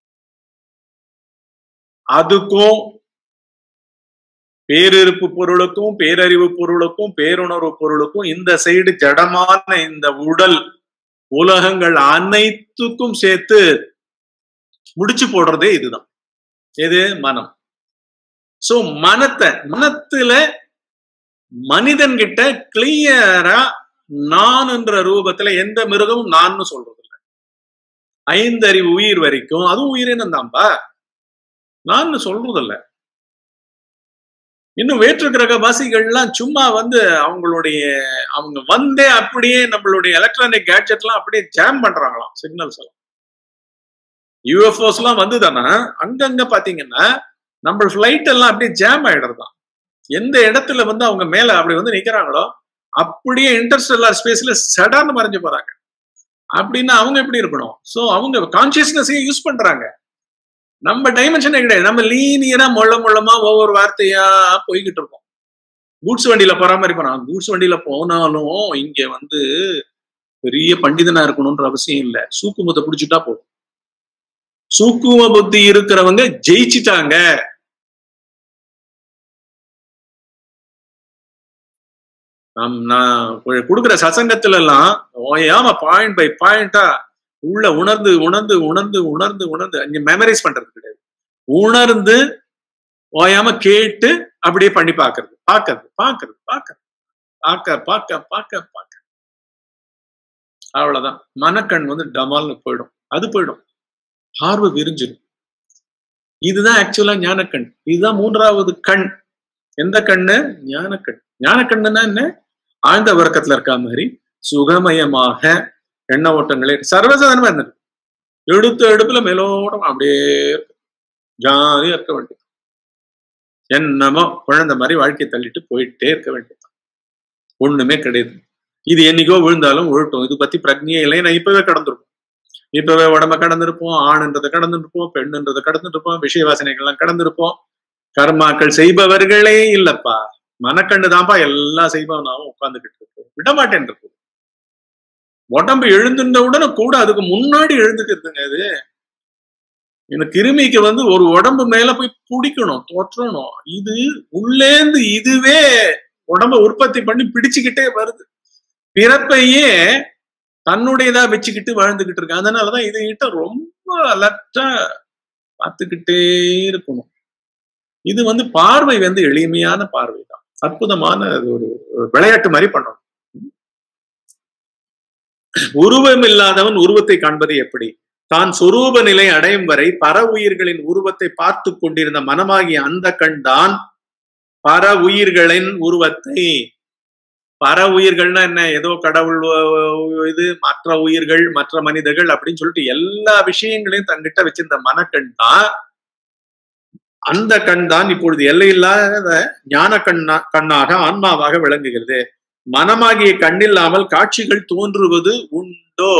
அதுக்கும் பேரிருப்பு பொருளுக்கும் பேரறிவு பொருளுக்கும் பேருணர்வு பொருளுக்கும் இந்த சைடு ஜடமான இந்த உடல் உலகங்கள் அனைத்துக்கும் சேர்த்து முடிச்சு போடுறதே இதுதான் எது மனம் சோ மனத்தை மனத்துல மனிதன் கிட்ட கிளியரா நான் என்ற ரூபத்துல எந்த மிருகமும் நான் சொல்றது இல்லை ஐந்தறிவு உயிர் வரைக்கும் அதுவும் உயிரினம் தான்பா நான் சொல்றது இல்லை இன்னும் வேற்று கிரக வாசிகள்லாம் சும்மா வந்து அவங்களுடைய அவங்க வந்தே அப்படியே நம்மளுடைய எலக்ட்ரானிக் கேட்ஜெட்லாம் அப்படியே ஜாம் பண்றாங்களாம் சிக்னல்ஸ் எல்லாம் யூஎஃப்ஓஸ் எல்லாம் வந்துதானா அங்கங்க பாத்தீங்கன்னா நம்ம ஃபிளைட் எல்லாம் அப்படியே ஜாம் ஆயிடுறதாம் எந்த இடத்துல வந்து அவங்க மேல அப்படி வந்து நிக்கிறாங்களோ அப்படியே இன்டர்ஸ்டெல்லார் ஸ்பேஸ்ல சடான்னு மறைஞ்சு போறாங்க அப்படின்னா அவங்க எப்படி இருக்கணும் சோ அவங்க கான்சியஸ்னஸையும் யூஸ் பண்றாங்க நம்ம டைமென்ஷனே கிடையாது நம்ம லீனியரா முள்ள முள்ளமா ஒவ்வொரு வார்த்தையா போய்கிட்டு இருக்கோம் கூட்ஸ் வண்டியில போற மாதிரி போறான் கூட்ஸ் வண்டியில போனாலும் இங்க வந்து பெரிய பண்டிதனா இருக்கணும்ன்ற அவசியம் இல்ல சூக்குமத்தை பிடிச்சிட்டா போதும் சூக்கும புத்தி இருக்கிறவங்க ஜெயிச்சிட்டாங்க நான் கொடுக்குற சசங்கத்துல எல்லாம் ஓயாம பாயிண்ட் பை பாயிண்டா உள்ள உணர்ந்து உணர்ந்து உணர்ந்து உணர்ந்து உணர்ந்து அங்க மெமரைஸ் பண்றது கிடையாது உணர்ந்து ஓயாம கேட்டு அப்படியே பண்ணி பாக்குறது பாக்குறது பாக்குறது பாக்குறது பார்க்க பார்க்க பார்க்க பார்க்க அவ்வளவுதான் மனக்கண் வந்து டமால்னு போயிடும் அது போயிடும் பார்வை விரிஞ்சிடும் இதுதான் ஆக்சுவலா ஞானக்கண் இதுதான் மூன்றாவது கண் எந்த கண்ணு ஞானக்கண் ஞானக்கண்ணுன்னா என்ன ஆழ்ந்த வர்க்கத்துல இருக்க மாதிரி சுகமயமாக எண்ண ஓட்டங்களே சர்வசாதாரணமா இருந்தது எடுத்த எடுப்புல மேலோட்டம் அப்படியே ஜாலியா இருக்க வேண்டியது என்னமோ குழந்தை மாதிரி வாழ்க்கையை தள்ளிட்டு போயிட்டே இருக்க வேண்டியது ஒண்ணுமே கிடையாது இது என்னைக்கோ விழுந்தாலும் விழட்டும் இது பத்தி பிரஜையே இல்லை நான் இப்பவே கடந்திருப்போம் இப்பவே உடம்ப கடந்திருப்போம் ஆணுன்றதை கடந்துருப்போம் பெண்ணுன்றதை கடந்துருப்போம் விஷய வாசனைகள்லாம் கடந்திருப்போம் கர்மாக்கள் செய்பவர்களே இல்லப்பா மனக்கண்ணு தான்ப்பா எல்லாம் செய்பவனாவும் உட்கார்ந்துகிட்டு இருக்கு விட மாட்டேன் இருக்கு உடம்பு எழுந்துட்ட உடனே கூட அதுக்கு முன்னாடி எழுந்துக்கிறதுங்க அது இந்த கிருமிக்கு வந்து ஒரு உடம்பு மேல போய் பிடிக்கணும் தோற்றணும் இது உள்ளேந்து இதுவே உடம்ப உற்பத்தி பண்ணி பிடிச்சுக்கிட்டே வருது பிறப்பையே தன்னுடையதா வச்சுக்கிட்டு வாழ்ந்துகிட்டு இருக்கு அதனாலதான் இது கிட்ட ரொம்ப அலர்ட்டா பார்த்துக்கிட்டே இருக்கணும் இது வந்து பார்வை வந்து எளிமையான பார்வை தான் அற்புதமான ஒரு விளையாட்டு மாதிரி பண்ணணும் உருவம் இல்லாதவன் உருவத்தை காண்பது எப்படி தான் சொரூப நிலை அடையும் வரை பர உயிர்களின் உருவத்தை பார்த்து கொண்டிருந்த மனமாகிய அந்த கண் தான் பர உயிர்களின் உருவத்தை பர உயிர்கள்னா என்ன ஏதோ கடவுள் இது மற்ற உயிர்கள் மற்ற மனிதர்கள் அப்படின்னு சொல்லிட்டு எல்லா விஷயங்களையும் தங்கிட்ட வச்சிருந்த மனக்கண் தான் அந்த கண் தான் இப்பொழுது எல்லையில்லாத ஞான கண்ணா கண்ணாக ஆன்மாவாக விளங்குகிறது மனமாகிய கண்ணில்லாமல் காட்சிகள் தோன்றுவது உண்டோ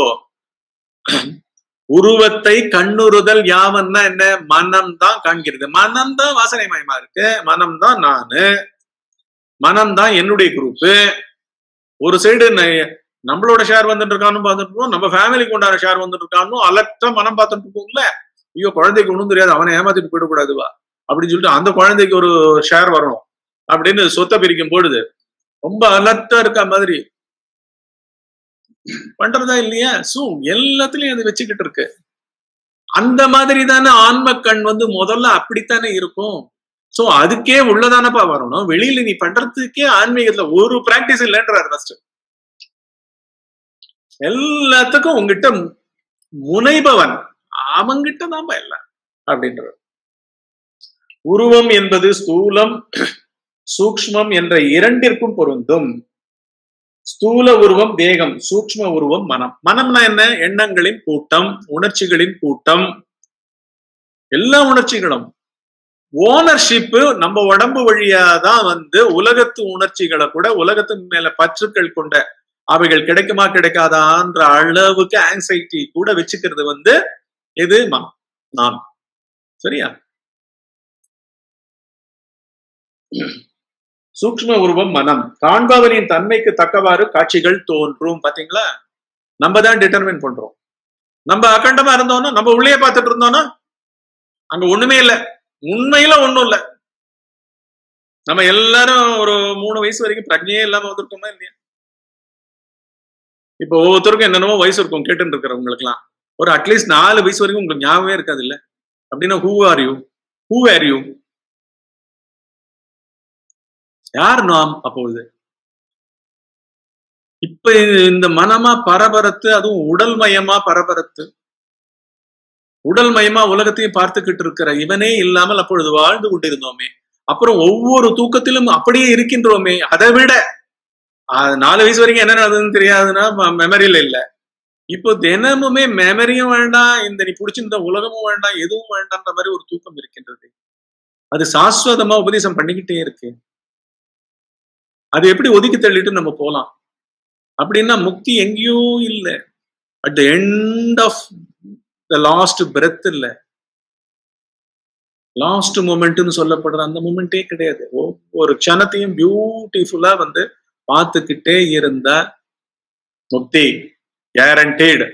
உருவத்தை கண்ணுறுதல் யாவன்னா என்ன மனம் தான் காண்கிறது மனம் தான் வாசனை மயமா இருக்கு மனம் தான் நானு மனம் தான் என்னுடைய குரூப்பு ஒரு சைடு நம்மளோட ஷேர் வந்துட்டு இருக்கான்னு பார்த்துட்டு இருக்கோம் நம்ம ஃபேமிலிக்கு உண்டான ஷேர் வந்துட்டு இருக்கான்னு அலர்ட்டா மனம் பார்த்துட்டு இருக்கோம்ல ஐயோ குழந்தைக்கு ஒண்ணும் தெரியாது அவனை ஏமாத்திட்டு போயிடக்கூடாதுவா அப்படின்னு சொல்லிட்டு அந்த குழந்தைக்கு ஒரு ஷேர் வரணும் அப்படின்னு சொத்தை பிரிக்கும் பொழுது ரொம்ப அலர்ட்டா இருக்க மாதிரி பண்றதா இல்லையா சோ எல்லாத்துலயும் அது வச்சுக்கிட்டு இருக்கு அந்த மாதிரி தானே ஆன்ம கண் வந்து முதல்ல அப்படித்தானே இருக்கும் சோ அதுக்கே உள்ளதானப்பா வரணும் வெளியில நீ பண்றதுக்கே ஆன்மீகத்துல ஒரு பிராக்டிஸ் இல்லைன்றாரு ஃபர்ஸ்ட் எல்லாத்துக்கும் உங்ககிட்ட முனைபவன் அவங்கிட்ட தான் இல்லை அப்படின்ற உருவம் என்பது ஸ்தூலம் சூக்ஷ்மம் என்ற இரண்டிற்கும் பொருந்தும் ஸ்தூல உருவம் தேகம் சூக்ஷ்ம உருவம் மனம் மனம்னா என்ன எண்ணங்களின் கூட்டம் உணர்ச்சிகளின் கூட்டம் எல்லா உணர்ச்சிகளும் ஓனர்ஷிப்பு நம்ம உடம்பு வழியா தான் வந்து உலகத்து உணர்ச்சிகளை கூட உலகத்தின் மேல பற்றுக்கள் கொண்ட அவைகள் கிடைக்குமா கிடைக்காதான்ற அளவுக்கு ஆங்ஸைட்டி கூட வச்சுக்கிறது வந்து எது நான் சரியா சூக்ம உருவம் மனம் காண்பவனின் தன்மைக்கு தக்கவாறு காட்சிகள் தோன்றும் பாத்தீங்களா நம்ம தான் டிட்டர்மின் பண்றோம் நம்ம அக்கண்டமா இருந்தோம்னா நம்ம உள்ளே பார்த்துட்டு இருந்தோம்னா அங்க ஒண்ணுமே இல்லை உண்மையில ஒண்ணும் இல்லை நம்ம எல்லாரும் ஒரு மூணு வயசு வரைக்கும் பிரஜையே இல்லாம வந்திருக்கோமா இல்லையா இப்போ ஒவ்வொருத்தருக்கும் என்னென்னமோ வயசு இருக்கும் கேட்டுன்னு இருக்கிறவங்களுக்கு எல்லாம் ஒரு அட்லீஸ்ட் நாலு வயசு வரைக்கும் உங்களுக்கு ஞாபகமே இருக்காது இல்ல அப்படின்னா who are you who are you யார் நாம் அப்பொழுது இப்ப இந்த மனமா பரபரத்து அதுவும் உடல் மயமா பரபரத்து உடல் மயமா உலகத்தையும் பார்த்துக்கிட்டு இருக்கிற இவனே இல்லாமல் அப்பொழுது வாழ்ந்து கொண்டிருந்தோமே அப்புறம் ஒவ்வொரு தூக்கத்திலும் அப்படியே இருக்கின்றோமே அதை விட நாலு வயசு வரைக்கும் என்ன நடந்ததுன்னு தெரியாதுன்னா மெமரியில இல்ல இப்போ தினமுமே மெமரியும் வேண்டாம் இந்த நீ பிடிச்சிருந்த உலகமும் வேண்டாம் எதுவும் வேண்டாம்ன்ற மாதிரி ஒரு தூக்கம் இருக்கின்றது அது சாஸ்வதமா உபதேசம் பண்ணிக்கிட்டே இருக்கு அது எப்படி ஒதுக்கி தள்ளிட்டு நம்ம போலாம் அப்படின்னா முக்தி எங்கேயும் இல்லை at the end of the last breath இல்ல லாஸ்ட் மூமெண்ட்னு சொல்லப்படுற அந்த மூமெண்டே கிடையாது ஒவ்வொரு க்ஷணத்தையும் பியூட்டிஃபுல்லா வந்து பார்த்துக்கிட்டே இருந்த முக்தி கேரண்டீடு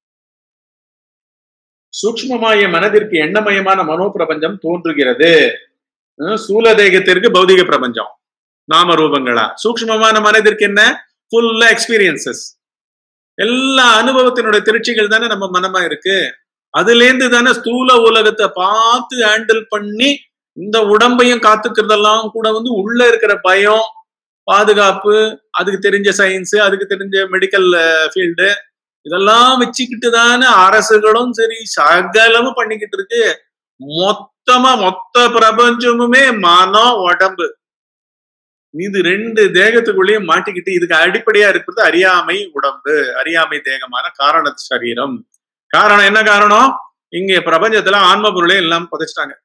சூக்மமாய மனதிற்கு எண்ணமயமான மனோபிரபஞ்சம் தோன்றுகிறது சூலதேகத்திற்கு பௌதிக பிரபஞ்சம் நாம ரூபங்களா சூக்மமான மனதிற்கு என்ன ஃபுல்லா எக்ஸ்பீரியன்சஸ் எல்லா அனுபவத்தினுடைய திருச்சிகள் தானே நம்ம மனமா இருக்கு அதுல இருந்து தானே ஸ்தூல உலகத்தை பார்த்து ஹேண்டில் பண்ணி இந்த உடம்பையும் காத்துக்கிறதெல்லாம் கூட வந்து உள்ள இருக்கிற பயம் பாதுகாப்பு அதுக்கு தெரிஞ்ச சயின்ஸ் அதுக்கு தெரிஞ்ச மெடிக்கல் ஃபீல்டு இதெல்லாம் வச்சுக்கிட்டு தானே அரசுகளும் சரி சகலமும் பண்ணிக்கிட்டு இருக்கு மொத்தமா மொத்த பிரபஞ்சமுமே மனம் உடம்பு இது ரெண்டு தேகத்துக்குள்ளேயும் மாட்டிக்கிட்டு இதுக்கு அடிப்படையா இருக்கிறது அறியாமை உடம்பு அறியாமை தேகமான காரண சரீரம் காரணம் என்ன காரணம் இங்க பிரபஞ்சத்துல ஆன்ம பொருளே எல்லாம் புதைச்சிட்டாங்க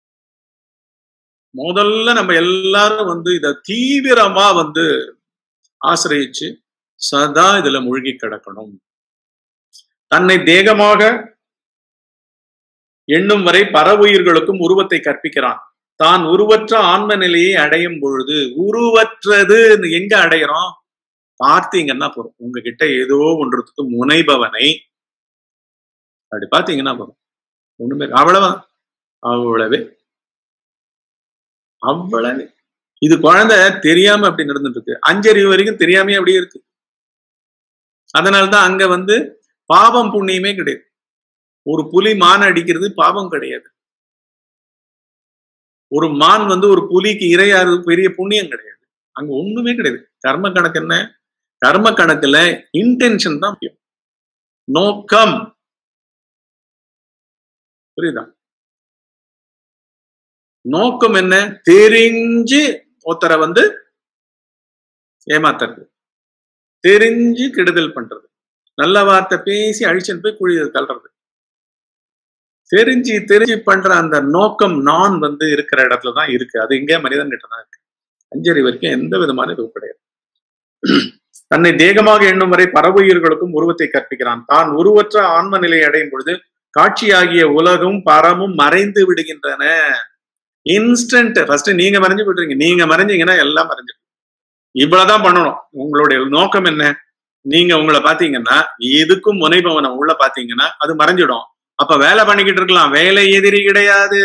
முதல்ல நம்ம எல்லாரும் வந்து இத தீவிரமா வந்து ஆசிரியிச்சு சதா இதுல மூழ்கி கிடக்கணும் தன்னை தேகமாக எண்ணும் வரை பற உயிர்களுக்கும் உருவத்தை கற்பிக்கிறான் தான் உருவற்ற ஆன்ம நிலையை அடையும் பொழுது உருவற்றது எங்க அடையிறோம் பார்த்தீங்கன்னா போறோம் உங்ககிட்ட ஏதோ ஒன்றதுக்கு முனைபவனை அப்படி பார்த்தீங்கன்னா போறோம் ஒண்ணுமே அவ்வளவுதான் அவ்வளவே அவ்வளவு இது குழந்தை தெரியாம அப்படி நடந்துட்டு இருக்கு அஞ்சறிவு வரைக்கும் தெரியாமே அப்படியே இருக்கு அதனால்தான் அங்க வந்து பாவம் புண்ணியமே கிடையாது ஒரு புலி மான் அடிக்கிறது பாவம் கிடையாது ஒரு மான் வந்து ஒரு புலிக்கு இரையாறு பெரிய புண்ணியம் கிடையாது அங்க ஒண்ணுமே கிடையாது கர்ம கணக்கு என்ன கர்ம கணக்குல இன்டென்ஷன் தான் முக்கியம் நோக்கம் புரியுதா நோக்கம் என்ன தெரிஞ்சு ஒருத்தரை வந்து ஏமாத்துறது தெரிஞ்சு கெடுதல் பண்றது நல்ல வார்த்தை பேசி அழிச்சுன்னு போய் குழி தள்ளுறது தெரிஞ்சு தெரிஞ்சு பண்ற அந்த நோக்கம் நான் வந்து இருக்கிற இடத்துல தான் இருக்கு அது இங்கே மனிதன் கிட்ட தான் இருக்கு அஞ்சறி வரைக்கும் எந்த விதமான இதுவும் கிடையாது தன்னை தேகமாக எண்ணும் வரை பரவுயிர்களுக்கும் உருவத்தை கற்பிக்கிறான் தான் உருவற்ற ஆன்ம நிலை அடையும் பொழுது காட்சியாகிய உலகும் பரமும் மறைந்து விடுகின்றன இன்ஸ்டன்ட் ஃபர்ஸ்ட் நீங்க மறைஞ்சு விட்டுறீங்க நீங்க மறைஞ்சீங்கன்னா எல்லாம் மறைஞ்சு இவ்வளவுதான் பண்ணணும் உங்களுடைய நோக்கம் என்ன நீங்க உங்களை பாத்தீங்கன்னா எதுக்கும் முனைபவனை உள்ள பாத்தீங்கன்னா அது மறைஞ்சிடும் அப்ப வேலை பண்ணிக்கிட்டு இருக்கலாம் வேலை எதிரி கிடையாது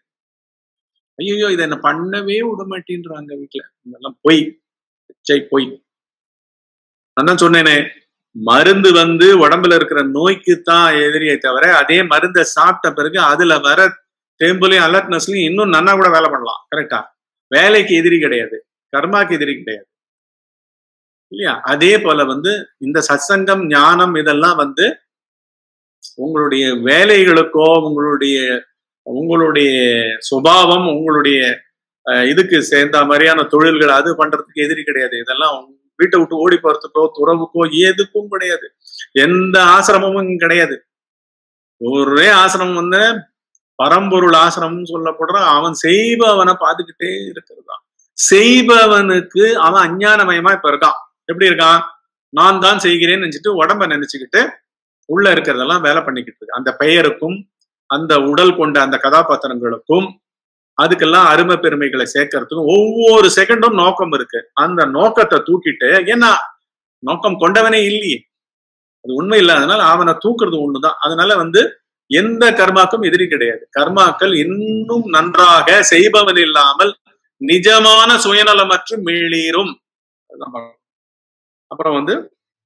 ஐயோ இதை என்ன பண்ணவே விட மாட்டேன்றாங்க வீட்டுல இதெல்லாம் பொய் பிச்சை பொய் நான் தான் சொன்னேனே மருந்து வந்து உடம்புல இருக்கிற நோய்க்கு தான் எதிரியை தவிர அதே மருந்தை சாப்பிட்ட பிறகு அதுல வர தேம்புலையும் அலர்ட்னஸ்லயும் இன்னும் நன்னா கூட வேலை பண்ணலாம் கரெக்டா வேலைக்கு எதிரி கிடையாது கர்மாக்கு எதிரி கிடையாது இல்லையா அதே போல வந்து இந்த சத்சங்கம் ஞானம் இதெல்லாம் வந்து உங்களுடைய வேலைகளுக்கோ உங்களுடைய உங்களுடைய சுபாவம் உங்களுடைய அஹ், இதுக்கு சேர்ந்த மாதிரியான தொழில்கள் அது பண்றதுக்கு எதிரி கிடையாது இதெல்லாம் உங்க வீட்டை விட்டு ஓடி போறதுக்கோ துறவுக்கோ எதுக்கும் கிடையாது எந்த ஆசிரமமும் இங்க கிடையாது ஒரே ஆசிரமம் வந்து பரம்பொருள் ஆசிரமம் சொல்லப்படுற அவன் செய்பவனை பார்த்துக்கிட்டே இருக்கிறது தான் செய்பவனுக்கு அவன் அஞ்ஞானமயமா இப்ப இருக்கான் எப்படி இருக்கான் நான் தான் செய்கிறேன்னு நினைச்சிட்டு உடம்ப நினைச்சுக்கிட்டு உள்ள இருக்கிறதெல்லாம் வேலை பண்ணிக்கிட்டு இருக்கு அந்த பெயருக்கும் அந்த உடல் கொண்ட அந்த கதாபாத்திரங்களுக்கும் அதுக்கெல்லாம் அருமை பெருமைகளை சேர்க்கறதுக்கும் ஒவ்வொரு செகண்டும் நோக்கம் இருக்கு அந்த நோக்கத்தை தூக்கிட்டு ஏன்னா நோக்கம் கொண்டவனே இல்லையே அது உண்மை இல்லாதனால அவனை தூக்குறது ஒண்ணுதான் அதனால வந்து எந்த கர்மாக்கும் எதிரி கிடையாது கர்மாக்கள் இன்னும் நன்றாக செய்பவன் இல்லாமல் நிஜமான சுயநலமற்று மீளீரும் அதுதான் பார்க்கணும். அப்புறம் வந்து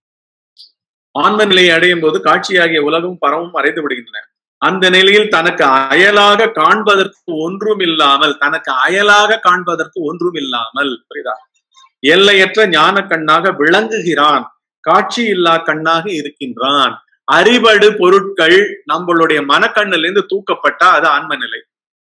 ஆன்ம நிலையை அடையும் போது காட்சியாகிய உலகம் பரவும் மறைந்து விடுகின்றன அந்த நிலையில் தனக்கு அயலாக காண்பதற்கு ஒன்றும் இல்லாமல் தனக்கு அயலாக காண்பதற்கு ஒன்றும் இல்லாமல் புரியுதா எல்லையற்ற ஞான கண்ணாக விளங்குகிறான் காட்சி இல்லா கண்ணாக இருக்கின்றான் அறிவடு பொருட்கள் நம்மளுடைய மனக்கண்ணுல இருந்து தூக்கப்பட்டா அது ஆன்ம நிலை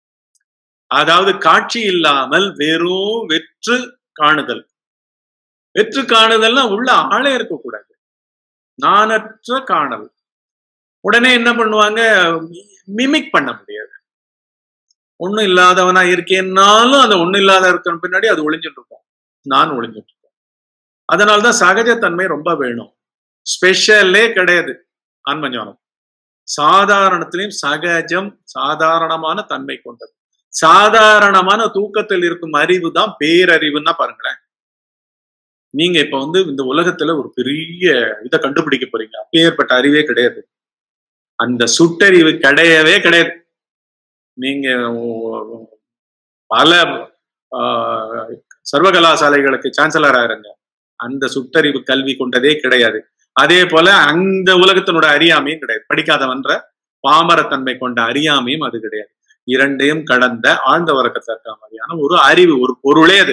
அதாவது காட்சி இல்லாமல் வெறும் வெற்று காணுதல் வெற்று காணுதல்னா உள்ள ஆளே இருக்கக்கூடாது நானற்ற காணல் உடனே என்ன பண்ணுவாங்க மிமிக் பண்ண முடியாது ஒண்ணும் இல்லாதவனா இருக்கேன்னாலும் அந்த ஒண்ணும் இல்லாத இருக்கிற பின்னாடி அது ஒளிஞ்சிட்டு இருக்கும் நான் ஒளிஞ்சிட்டு இருக்கேன் அதனால்தான் சகஜத்தன்மை ரொம்ப வேணும் ஸ்பெஷலே கிடையாது ஆன்மஞானம் சாதாரணத்திலையும் சகஜம் சாதாரணமான தன்மை கொண்டது சாதாரணமான தூக்கத்தில் இருக்கும் அறிவு தான் பேரறிவுன்னா பாருங்களேன் நீங்க இப்ப வந்து இந்த உலகத்துல ஒரு பெரிய இதை கண்டுபிடிக்க போறீங்க அப்பேற்பட்ட அறிவே கிடையாது அந்த சுட்டறிவு கிடையவே கிடையாது நீங்க ஒ- பல ஆஹ், சர்வகலாசாலைகளுக்கு சான்சலரா இருங்க அந்த சுட்டறிவு கல்வி கொண்டதே கிடையாது அதே போல அந்த உலகத்தினோட அறியாமையும் கிடையாது படிக்காதவன்ற பாமரத்தன்மை கொண்ட அறியாமையும் அது கிடையாது இரண்டையும் கடந்த ஆழ்ந்த உறக்கத்தில் இருக்க மாதிரியான ஒரு அறிவு ஒரு பொருளே அது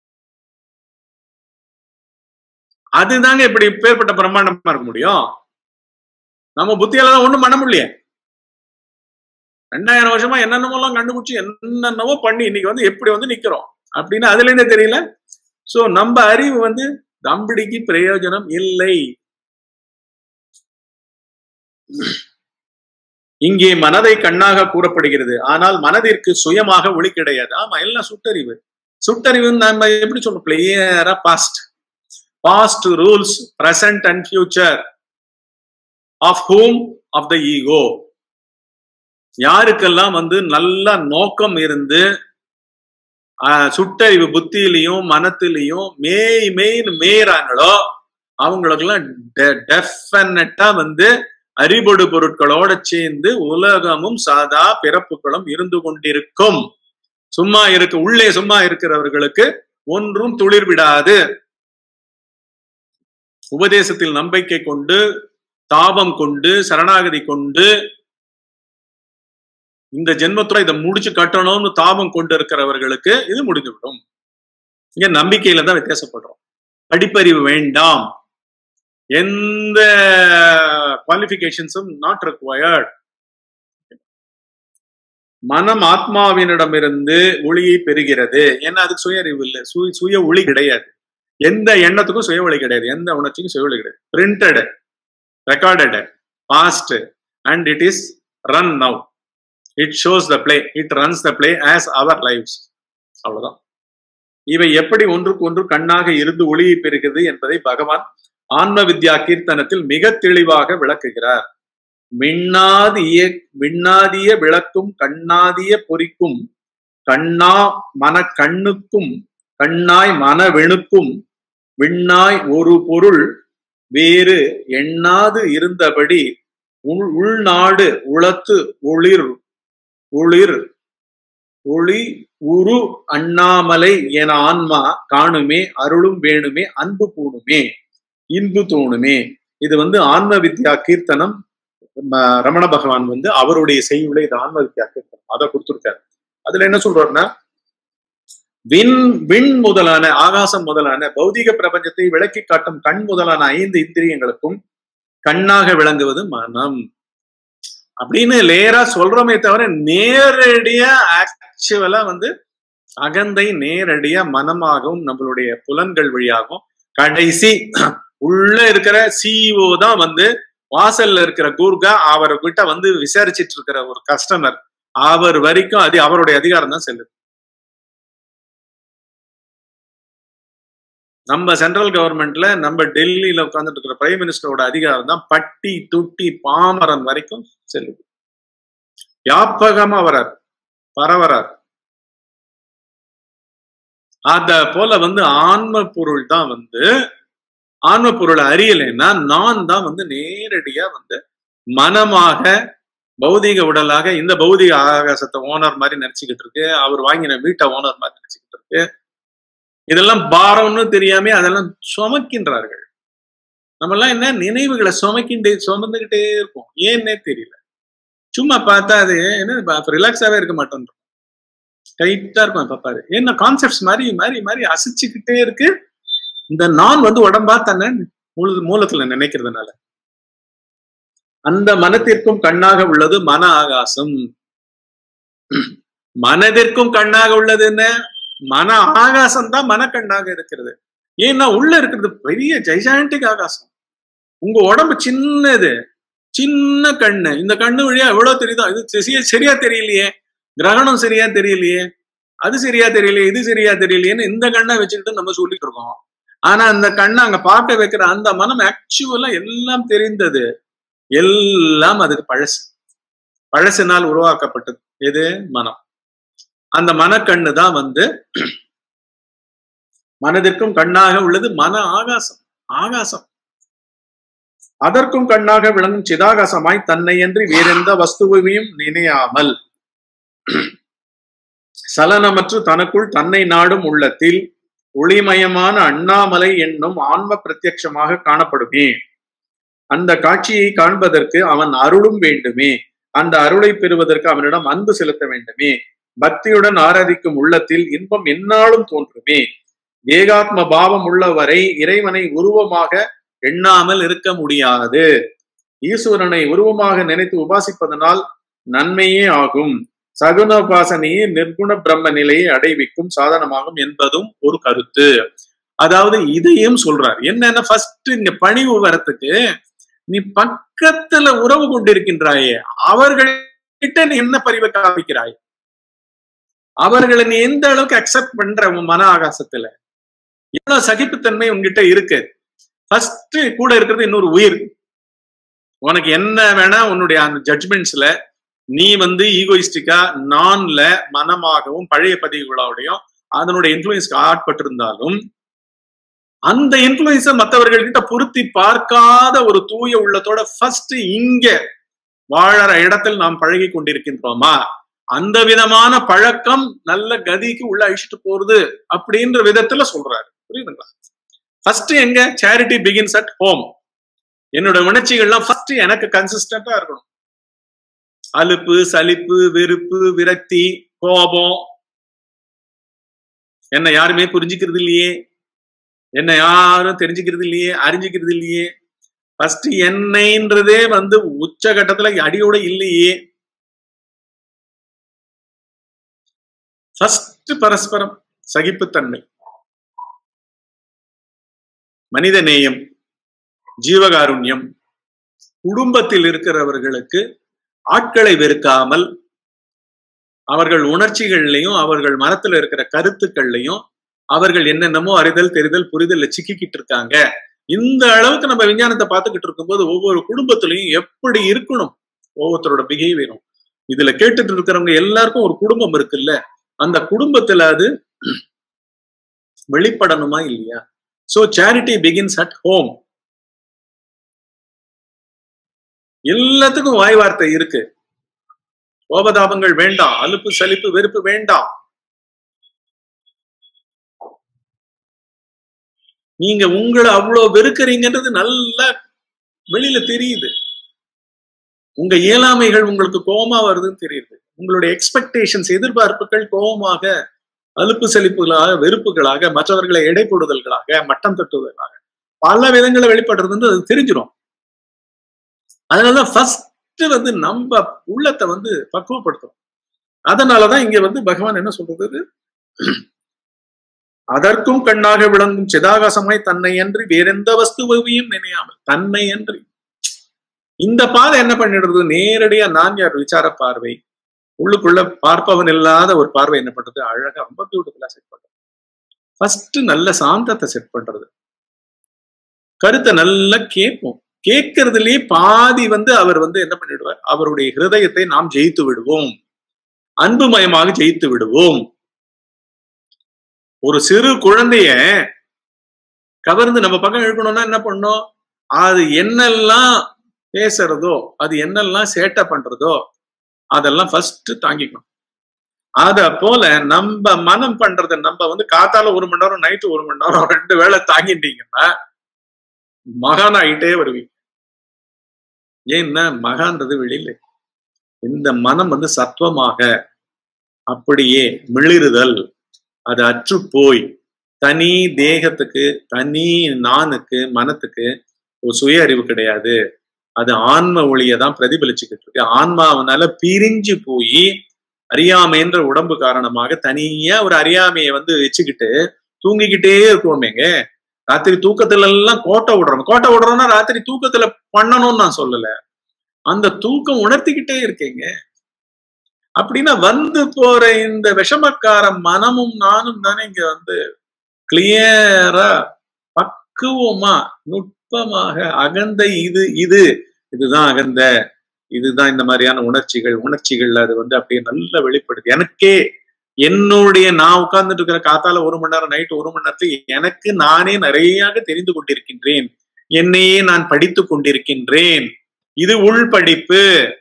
அதுதாங்க இப்படி பேர்பட்ட பிரம்மாண்டமா இருக்க முடியும் நம்ம புத்தியால தான் ஒண்ணும் பண்ண முடியல ரெண்டாயிரம் வருஷமா என்னென்னமோலாம் கண்டுபிடிச்சு என்னென்னவோ பண்ணி இன்னைக்கு வந்து எப்படி வந்து நிக்கிறோம் அப்படின்னு அதுல இருந்தே தெரியல சோ நம்ம அறிவு வந்து தம்பிடிக்கு பிரயோஜனம் இல்லை இங்கே மனதை கண்ணாக கூறப்படுகிறது ஆனால் மனதிற்கு சுயமாக ஒளி கிடையாது ஆமா எல்லாம் சுட்டறிவு சுட்டறிவு நம்ம எப்படி சொல்றோம் கிளியரா past past rules present and future of whom of the ego யாருக்கெல்லாம் வந்து நல்ல நோக்கம் இருந்து ஆஹ், சுட்டறிவு புத்தியிலையும் மனத்திலையும் மேய் மேய்னு மேயறாங்களோ அவங்களுக்கெல்லாம் டெஃபினட்டா வந்து அறிபொடு பொருட்களோட சேர்ந்து உலகமும் சாதா பிறப்புகளும் இருந்து கொண்டிருக்கும் சும்மா இருக்கு உள்ளே சும்மா இருக்கிறவர்களுக்கு ஒன்றும் துளிர் விடாது உபதேசத்தில் நம்பிக்கை கொண்டு தாபம் கொண்டு சரணாகதி கொண்டு இந்த ஜென்மத்துல இதை முடிச்சு கட்டணும்னு தாபம் கொண்டு இருக்கிறவர்களுக்கு இது முடிந்துவிடும் இங்க நம்பிக்கையில தான் வித்தியாசப்படுறோம் படிப்பறிவு வேண்டாம் எந்த குவாலிபிகேஷன்ஸும் நாட் required மனம் ஆத்மாவினிடமிருந்து ஒளியை பெறுகிறது ஏன்னா அதுக்கு சுய அறிவு இல்லை சுய சுய ஒளி கிடையாது எந்த எண்ணத்துக்கும் சுய ஒளி கிடையாது எந்த உணர்ச்சிக்கும் சுய ஒளி கிடையாது printed recorded past and it is run now it shows the play it runs the play as our life's அவ்வளவுதான் இவை எப்படி ஒன்றுக்கு ஒன்று கண்ணாக இருந்து ஒளியை பெறுகிறது என்பதை பகவான் ஆன்ம வித்யா கீர்த்தனத்தில் மிக தெளிவாக விளக்குகிறார் மின்னாதிய விண்ணாதிய விளக்கும் கண்ணாதிய பொறிக்கும் கண்ணா மன கண்ணுக்கும் கண்ணாய் மனவெணுக்கும் விண்ணாய் ஒரு பொருள் வேறு எண்ணாது இருந்தபடி உள் உள்நாடு உளத்து ஒளிர் ஒளிர் ஒளி உரு அண்ணாமலை என ஆன்மா காணுமே அருளும் வேணுமே அன்பு பூணுமே இன்பு தோணுமே இது வந்து ஆன்ம வித்யா கீர்த்தனம் ம- ரமண பகவான் வந்து அவருடைய செய்யுள்ள இது ஆன்ம வித்யா கீர்த்தனம் அதை கொடுத்திருக்காரு அதுல என்ன சொல்றாருன்னா விண் விண் முதலான ஆகாசம் முதலான பௌதிக பிரபஞ்சத்தை விளக்கி காட்டும் கண் முதலான ஐந்து இந்திரியங்களுக்கும் கண்ணாக விளங்குவது மனம் அப்படின்னு லேரா சொல்றோமே தவிர நேரடியா ஆக்சுவலா வந்து அகந்தை நேரடியா மனமாகவும் நம்மளுடைய புலன்கள் வழியாகவும் கடைசி உள்ள இருக்கிற சிஇஓ தான் வந்து வாசல்ல இருக்கிற கூர்கா அவர்கிட்ட வந்து விசாரிச்சிட்டு இருக்கிற ஒரு கஸ்டமர் அவர் வரைக்கும் அது அவருடைய அதிகாரம் தான் செல்லுது நம்ம சென்ட்ரல் கவர்மெண்ட்ல நம்ம டெல்லியில உட்கார்ந்துட்டு இருக்கிற பிரைம் மினிஸ்டரோட அதிகாரம் தான் பட்டி துட்டி பாமரன் வரைக்கும் செல்லுது வியாபகமா வரார் பரவரார் அத போல வந்து ஆன்ம பொருள் தான் வந்து ஆன்ம பொருளை அறியலைன்னா நான் தான் வந்து நேரடியா வந்து மனமாக பௌதிக உடலாக இந்த பௌதிக ஆகாசத்தை ஓனர் மாதிரி நினைச்சுக்கிட்டு இருக்கு அவர் வாங்கின வீட்டை ஓனர் மாதிரி நினைச்சுக்கிட்டு இருக்கு இதெல்லாம் பாரம்னு தெரியாம அதெல்லாம் சுமக்கின்றார்கள் நம்ம எல்லாம் என்ன நினைவுகளை சுமக்கிண்டே சுமந்துகிட்டே இருப்போம் ஏன்னே தெரியல சும்மா பார்த்தா அது என்ன ரிலாக்ஸாவே இருக்க மாட்டோம் டைட்டா இருக்கும் பாப்பாரு என்ன கான்செப்ட்ஸ் மாதிரி மாதிரி மாதிரி அசைச்சுக்கிட்டே இருக்கு இந்த நான் வந்து உடம்பா தன்னை மூல மூலத்துல நினைக்கிறதுனால அந்த மனத்திற்கும் கண்ணாக உள்ளது மன ஆகாசம் மனதிற்கும் கண்ணாக உள்ளது என்ன மன ஆகாசம் தான் மனக்கண்ணாக இருக்கிறது ஏன்னா உள்ள இருக்கிறது பெரிய ஜைஜாண்டிக் ஆகாசம் உங்க உடம்பு சின்னது சின்ன கண்ணு இந்த கண்ணு வழியா எவ்வளவு தெரியுதோ இது சரியா சரியா தெரியலையே கிரகணம் சரியா தெரியலையே அது சரியா தெரியலையே இது சரியா தெரியலையேன்னு இந்த கண்ணை வச்சுக்கிட்டு நம்ம சொல்லிட்டு இருக்கோம் ஆனா அந்த கண்ணை அங்க பார்க்க வைக்கிற அந்த மனம் ஆக்சுவலா எல்லாம் தெரிந்தது எல்லாம் அதுக்கு பழசு பழசினால் உருவாக்கப்பட்டது எது மனம் அந்த மனக்கண்ணு தான் வந்து மனதிற்கும் கண்ணாக உள்ளது மன ஆகாசம் ஆகாசம் அதற்கும் கண்ணாக விளங்கும் சிதாகாசமாய் தன்னையன்றி வேறெந்த வஸ்துவையும் நினையாமல் சலனமற்று தனக்குள் தன்னை நாடும் உள்ளத்தில் ஒளிமயமான அண்ணாமலை என்னும் ஆன்ம பிரத்யட்சமாக காணப்படுமே அந்த காட்சியை காண்பதற்கு அவன் அருளும் வேண்டுமே அந்த அருளை பெறுவதற்கு அவனிடம் அன்பு செலுத்த வேண்டுமே பக்தியுடன் ஆராதிக்கும் உள்ளத்தில் இன்பம் எந்நாளும் தோன்றுமே ஏகாத்ம பாவம் உள்ளவரை இறைவனை உருவமாக எண்ணாமல் இருக்க முடியாது ஈஸ்வரனை உருவமாக நினைத்து உபாசிப்பதனால் நன்மையே ஆகும் சகுன உபாசனையே நிர்குண பிரம்ம நிலையை அடைவிக்கும் சாதனமாகும் என்பதும் ஒரு கருத்து அதாவது இதையும் சொல்றார் என்னன்னா ஃபர்ஸ்ட் இங்க பணிவு வரத்துக்கு நீ பக்கத்துல உறவு கொண்டிருக்கின்றாயே அவர்கிட்ட நீ என்ன பரிவை காமிக்கிறாய் அவர்களை நீ எந்த அளவுக்கு அக்செப்ட் பண்ற உன் மன ஆகாசத்துல எவ்வளவு சகிப்புத்தன்மை உன்கிட்ட இருக்கு ஃபர்ஸ்ட் கூட இருக்கிறது இன்னொரு உயிர் உனக்கு என்ன வேணா உன்னுடைய அந்த ஜட்மெண்ட்ஸ்ல நீ வந்து ஈகோயிஸ்டிக்கா நான்ல மனமாகவும் பழைய பதிவுகளோடையும் அதனுடைய இன்ஃபுளுயன்ஸ்க்கு ஆட்பட்டிருந்தாலும் அந்த இன்ஃபுளுயன்ஸை மற்றவர்கள்கிட்ட பொருத்தி பார்க்காத ஒரு தூய உள்ளத்தோட ஃபர்ஸ்ட் இங்க வாழற இடத்தில் நாம் பழகி கொண்டிருக்கின்றோமா அந்த விதமான பழக்கம் நல்ல கதிக்கு உள்ள அழிச்சிட்டு போறது அப்படின்ற விதத்துல சொல்றாரு புரியுதுங்களா ஃபர்ஸ்ட் எங்க சேரிட்டி பிகின்ஸ் அட் ஹோம் என்னோட உணர்ச்சிகள்லாம் ஃபர்ஸ்ட் எனக்கு கன்சிஸ்டண்டா இருக்கணும் அலுப்பு சலிப்பு வெறுப்பு விரக்தி கோபம் என்ன யாருமே புரிஞ்சுக்கிறது இல்லையே என்ன யாரும் தெரிஞ்சுக்கிறது இல்லையே அறிஞ்சுக்கிறது இல்லையே ஃபர்ஸ்ட் என்னைன்றதே வந்து உச்சகட்டத்துல அடியோட இல்லையே ஃபர்ஸ்ட் பரஸ்பரம் சகிப்புத்தன்மை மனித நேயம் ஜீவகாருண்யம் குடும்பத்தில் இருக்கிறவர்களுக்கு ஆட்களை வெறுக்காமல் அவர்கள் உணர்ச்சிகள்லையும் அவர்கள் மனத்துல இருக்கிற கருத்துக்கள்லையும் அவர்கள் என்னென்னமோ அறிதல் தெரிதல் புரிதல் சிக்கிக்கிட்டு இருக்காங்க இந்த அளவுக்கு நம்ம விஞ்ஞானத்தை பார்த்துக்கிட்டு இருக்கும்போது ஒவ்வொரு குடும்பத்திலையும் எப்படி இருக்கணும் ஒவ்வொருத்தரோட பிஹேவியரும் இதுல கேட்டுட்டு இருக்கிறவங்க எல்லாருக்கும் ஒரு குடும்பம் இருக்குல்ல அந்த குடும்பத்துல அது வெளிப்படணுமா இல்லையா so charity begins at home எல்லாத்துக்கும் வாய் வார்த்தை இருக்கு கோபதாபங்கள் வேண்டாம் அலுப்பு சலிப்பு வெறுப்பு வேண்டாம் நீங்க உங்களை அவ்வளவு வெறுக்கிறீங்கன்றது நல்லா வெளியில தெரியுது உங்க இயலாமைகள் உங்களுக்கு கோபமா வருதுன்னு தெரியுது உங்களுடைய எக்ஸ்பெக்டேஷன்ஸ் எதிர்பார்ப்புகள் கோபமாக அலுப்பு சலிப்புகளாக வெறுப்புகளாக மற்றவர்களை எடை போடுதல்களாக மட்டம் தட்டுவதற்காக பல விதங்களை வெளிப்படுறதுன்னு அது தெரிஞ்சிடும் அதனாலதான் ஃபர்ஸ்ட் வந்து நம்ம உள்ளத்தை வந்து பக்குவப்படுத்தும் அதனாலதான் இங்க வந்து பகவான் என்ன சொல்றது அதற்கும் கண்ணாக விளங்கும் சிதாகாசமாய் தன்னை அன்றி வேறெந்த வஸ்துவையும் நினையாமல் தன்னை அன்றி இந்த பாதை என்ன பண்ணிடுறது நேரடியா நான் யார் விசார பார்வை உள்ளுக்குள்ள பார்ப்பவன் இல்லாத ஒரு பார்வை என்ன பண்றது அழகா ரொம்ப பியூட்டிஃபுல்லா செட் பண்றது ஃபர்ஸ்ட் நல்ல சாந்தத்தை செட் பண்றது கருத்தை நல்லா கேட்போம் கேட்கறதுலயே பாதி வந்து அவர் வந்து என்ன பண்ணிடுவார் அவருடைய ஹிருதயத்தை நாம் ஜெயித்து விடுவோம் அன்புமயமாக ஜெயித்து விடுவோம் ஒரு சிறு குழந்தைய கவர்ந்து நம்ம பக்கம் இழுக்கணும்னா என்ன பண்ணோம் அது என்னெல்லாம் பேசுறதோ அது என்னெல்லாம் சேட்டை பண்றதோ அதெல்லாம் ஃபர்ஸ்ட் தாங்கிக்கணும் அத போல நம்ம மனம் பண்றத நம்ம வந்து காத்தால ஒரு மணி நேரம் நைட்டு ஒரு மணி நேரம் ரெண்டு வேளை தாங்கிட்டீங்கன்னா மகான் ஆகிட்டே வருவீங்க ஏன்னா மகான்றது வெளியில இந்த மனம் வந்து சத்துவமாக அப்படியே மிளிறுதல் அது அற்று போய் தனி தேகத்துக்கு தனி நானுக்கு மனத்துக்கு ஒரு சுய அறிவு கிடையாது அது ஆன்ம ஒளியை தான் பிரதிபலிச்சுக்கிட்டு இருக்கு ஆன்மாவனால பிரிஞ்சு போய் அறியாமைன்ற உடம்பு காரணமாக தனியா ஒரு அறியாமையை வந்து வச்சுக்கிட்டு தூங்கிக்கிட்டே இருக்குவோமேங்க ராத்திரி தூக்கத்துல எல்லாம் கோட்டை விடுறோம் கோட்டை விடுறோம்னா ராத்திரி தூக்கத்துல பண்ணணும்னு நான் சொல்லல அந்த தூக்கம் உணர்த்திக்கிட்டே இருக்கேங்க அப்படின்னா வந்து போற இந்த விஷமக்கார மனமும் நானும் தானே இங்க வந்து கிளியரா பக்குவமா நுட்பமாக அகந்தை இது இது இதுதான் அகந்த இதுதான் இந்த மாதிரியான உணர்ச்சிகள் உணர்ச்சிகள் அது வந்து அப்படியே நல்லா வெளிப்படுது எனக்கே என்னுடைய நான் உட்கார்ந்துட்டு இருக்கிற காத்தால ஒரு மணி நேரம் நைட்டு ஒரு மணி நேரத்துல எனக்கு நானே நிறைய தெரிந்து கொண்டிருக்கின்றேன் என்னையே நான் படித்து கொண்டிருக்கின்றேன் இது உள் படிப்பு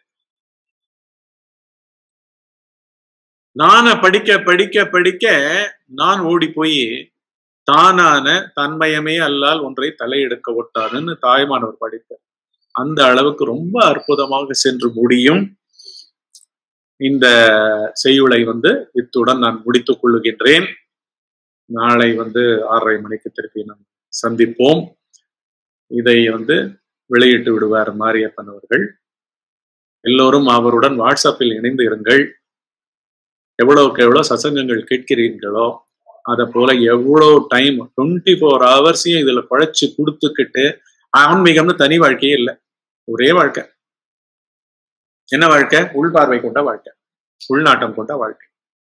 நான படிக்க படிக்க படிக்க நான் ஓடி போய் தானான தன்மயமே அல்லால் ஒன்றை தலையெடுக்க ஒட்டாருன்னு தாய்மானவர் படித்தார் அந்த அளவுக்கு ரொம்ப அற்புதமாக சென்று முடியும் இந்த செய்யுளை வந்து இத்துடன் நான் முடித்துக் கொள்ளுகின்றேன் நாளை வந்து ஆறரை மணிக்கு திருப்பி நாம் சந்திப்போம் இதை வந்து வெளியிட்டு விடுவார் மாரியப்பன் அவர்கள் எல்லோரும் அவருடன் வாட்ஸ்அப்பில் இணைந்து இருங்கள் எவ்வளவுக்கு எவ்வளவு சசங்கங்கள் கேட்கிறீர்களோ அதை போல எவ்வளவு டைம் டுவெண்ட்டி ஃபோர் ஹவர்ஸையும் இதுல குழைச்சு கொடுத்துக்கிட்டு ஆன்மீகம்னு தனி வாழ்க்கையே இல்லை ஒரே வாழ்க்கை என்ன வாழ்க்கை உள்பார்வை கொண்ட வாழ்க்கை உள்நாட்டம் கொண்ட வாழ்க்கை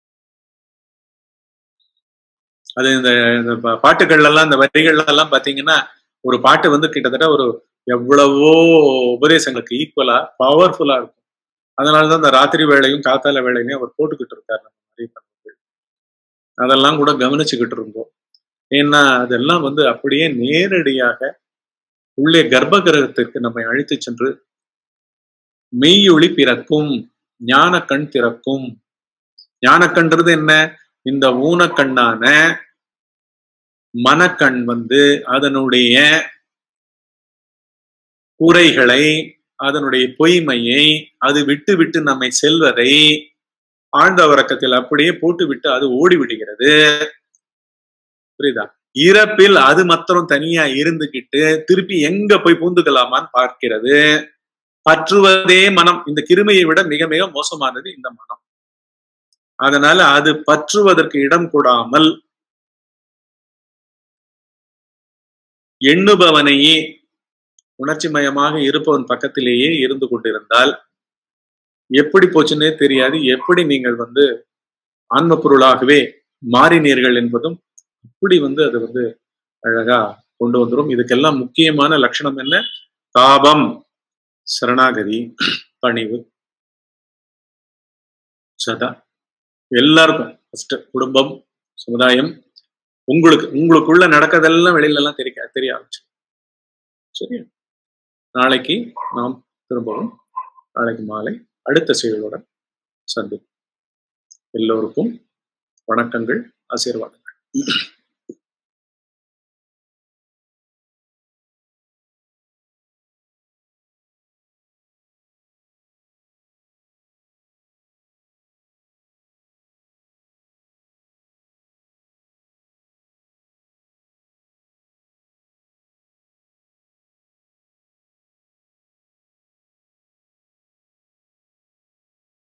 அது இந்த இந்த பாட்டுகள்ல எல்லாம் இந்த வரிகள்ல எல்லாம் பாத்தீங்கன்னா ஒரு பாட்டு வந்து கிட்டத்தட்ட ஒரு எவ்வளவோ உபதேசங்களுக்கு ஈக்குவலா பவர்ஃபுல்லா இருக்கும் அதனாலதான் இந்த ராத்திரி வேலையும் காத்தால வேலையுமே அவர் போட்டுக்கிட்டு இருக்காரு நம்ம நிறைய பண்ணவர்கள் அதெல்லாம் கூட கவனிச்சுக்கிட்டு இருந்தோம் ஏன்னா அதெல்லாம் வந்து அப்படியே நேரடியாக உள்ளே கர்ப்ப கிரகத்திற்கு நம்மை அழைத்து சென்று மெய்யொளி பிறக்கும் ஞான கண் திறக்கும் ஞானக்கண்றது என்ன இந்த ஊனக்கண்ணான மனக்கண் வந்து அதனுடைய குறைகளை அதனுடைய பொய்மையை அது விட்டு விட்டு நம்மை செல்வதை ஆழ்ந்த உறக்கத்தில் அப்படியே போட்டு விட்டு அது ஓடி விடுகிறது புரியுதா இறப்பில் அது மாத்திரம் தனியா இருந்துகிட்டு திருப்பி எங்க போய் பூந்துக்கலாமான்னு பார்க்கிறது பற்றுவதே மனம் இந்த கிருமையை விட மிக மிக மோசமானது இந்த மனம் அதனால அது பற்றுவதற்கு இடம் கூடாமல் எண்ணுபவனையே உணர்ச்சி மயமாக இருப்பவன் பக்கத்திலேயே இருந்து கொண்டிருந்தால் எப்படி போச்சுன்னே தெரியாது எப்படி நீங்கள் வந்து ஆன்ம பொருளாகவே மாறினீர்கள் என்பதும் இப்படி வந்து அது வந்து அழகா கொண்டு வந்துரும் இதுக்கெல்லாம் முக்கியமான லட்சணம் என்ன தாபம் சரணாகதி பணிவு சதா எல்லாருக்கும் ஃபர்ஸ்ட் குடும்பம் சமுதாயம் உங்களுக்கு உங்களுக்குள்ள நடக்கதெல்லாம் வெளியில எல்லாம் தெரிய தெரிய ஆரம்பிச்சு சரி நாளைக்கு நாம் திரும்பவும் நாளைக்கு மாலை அடுத்த செயலோட சந்திப்போம் எல்லோருக்கும் வணக்கங்கள் ஆசீர்வாதங்கள்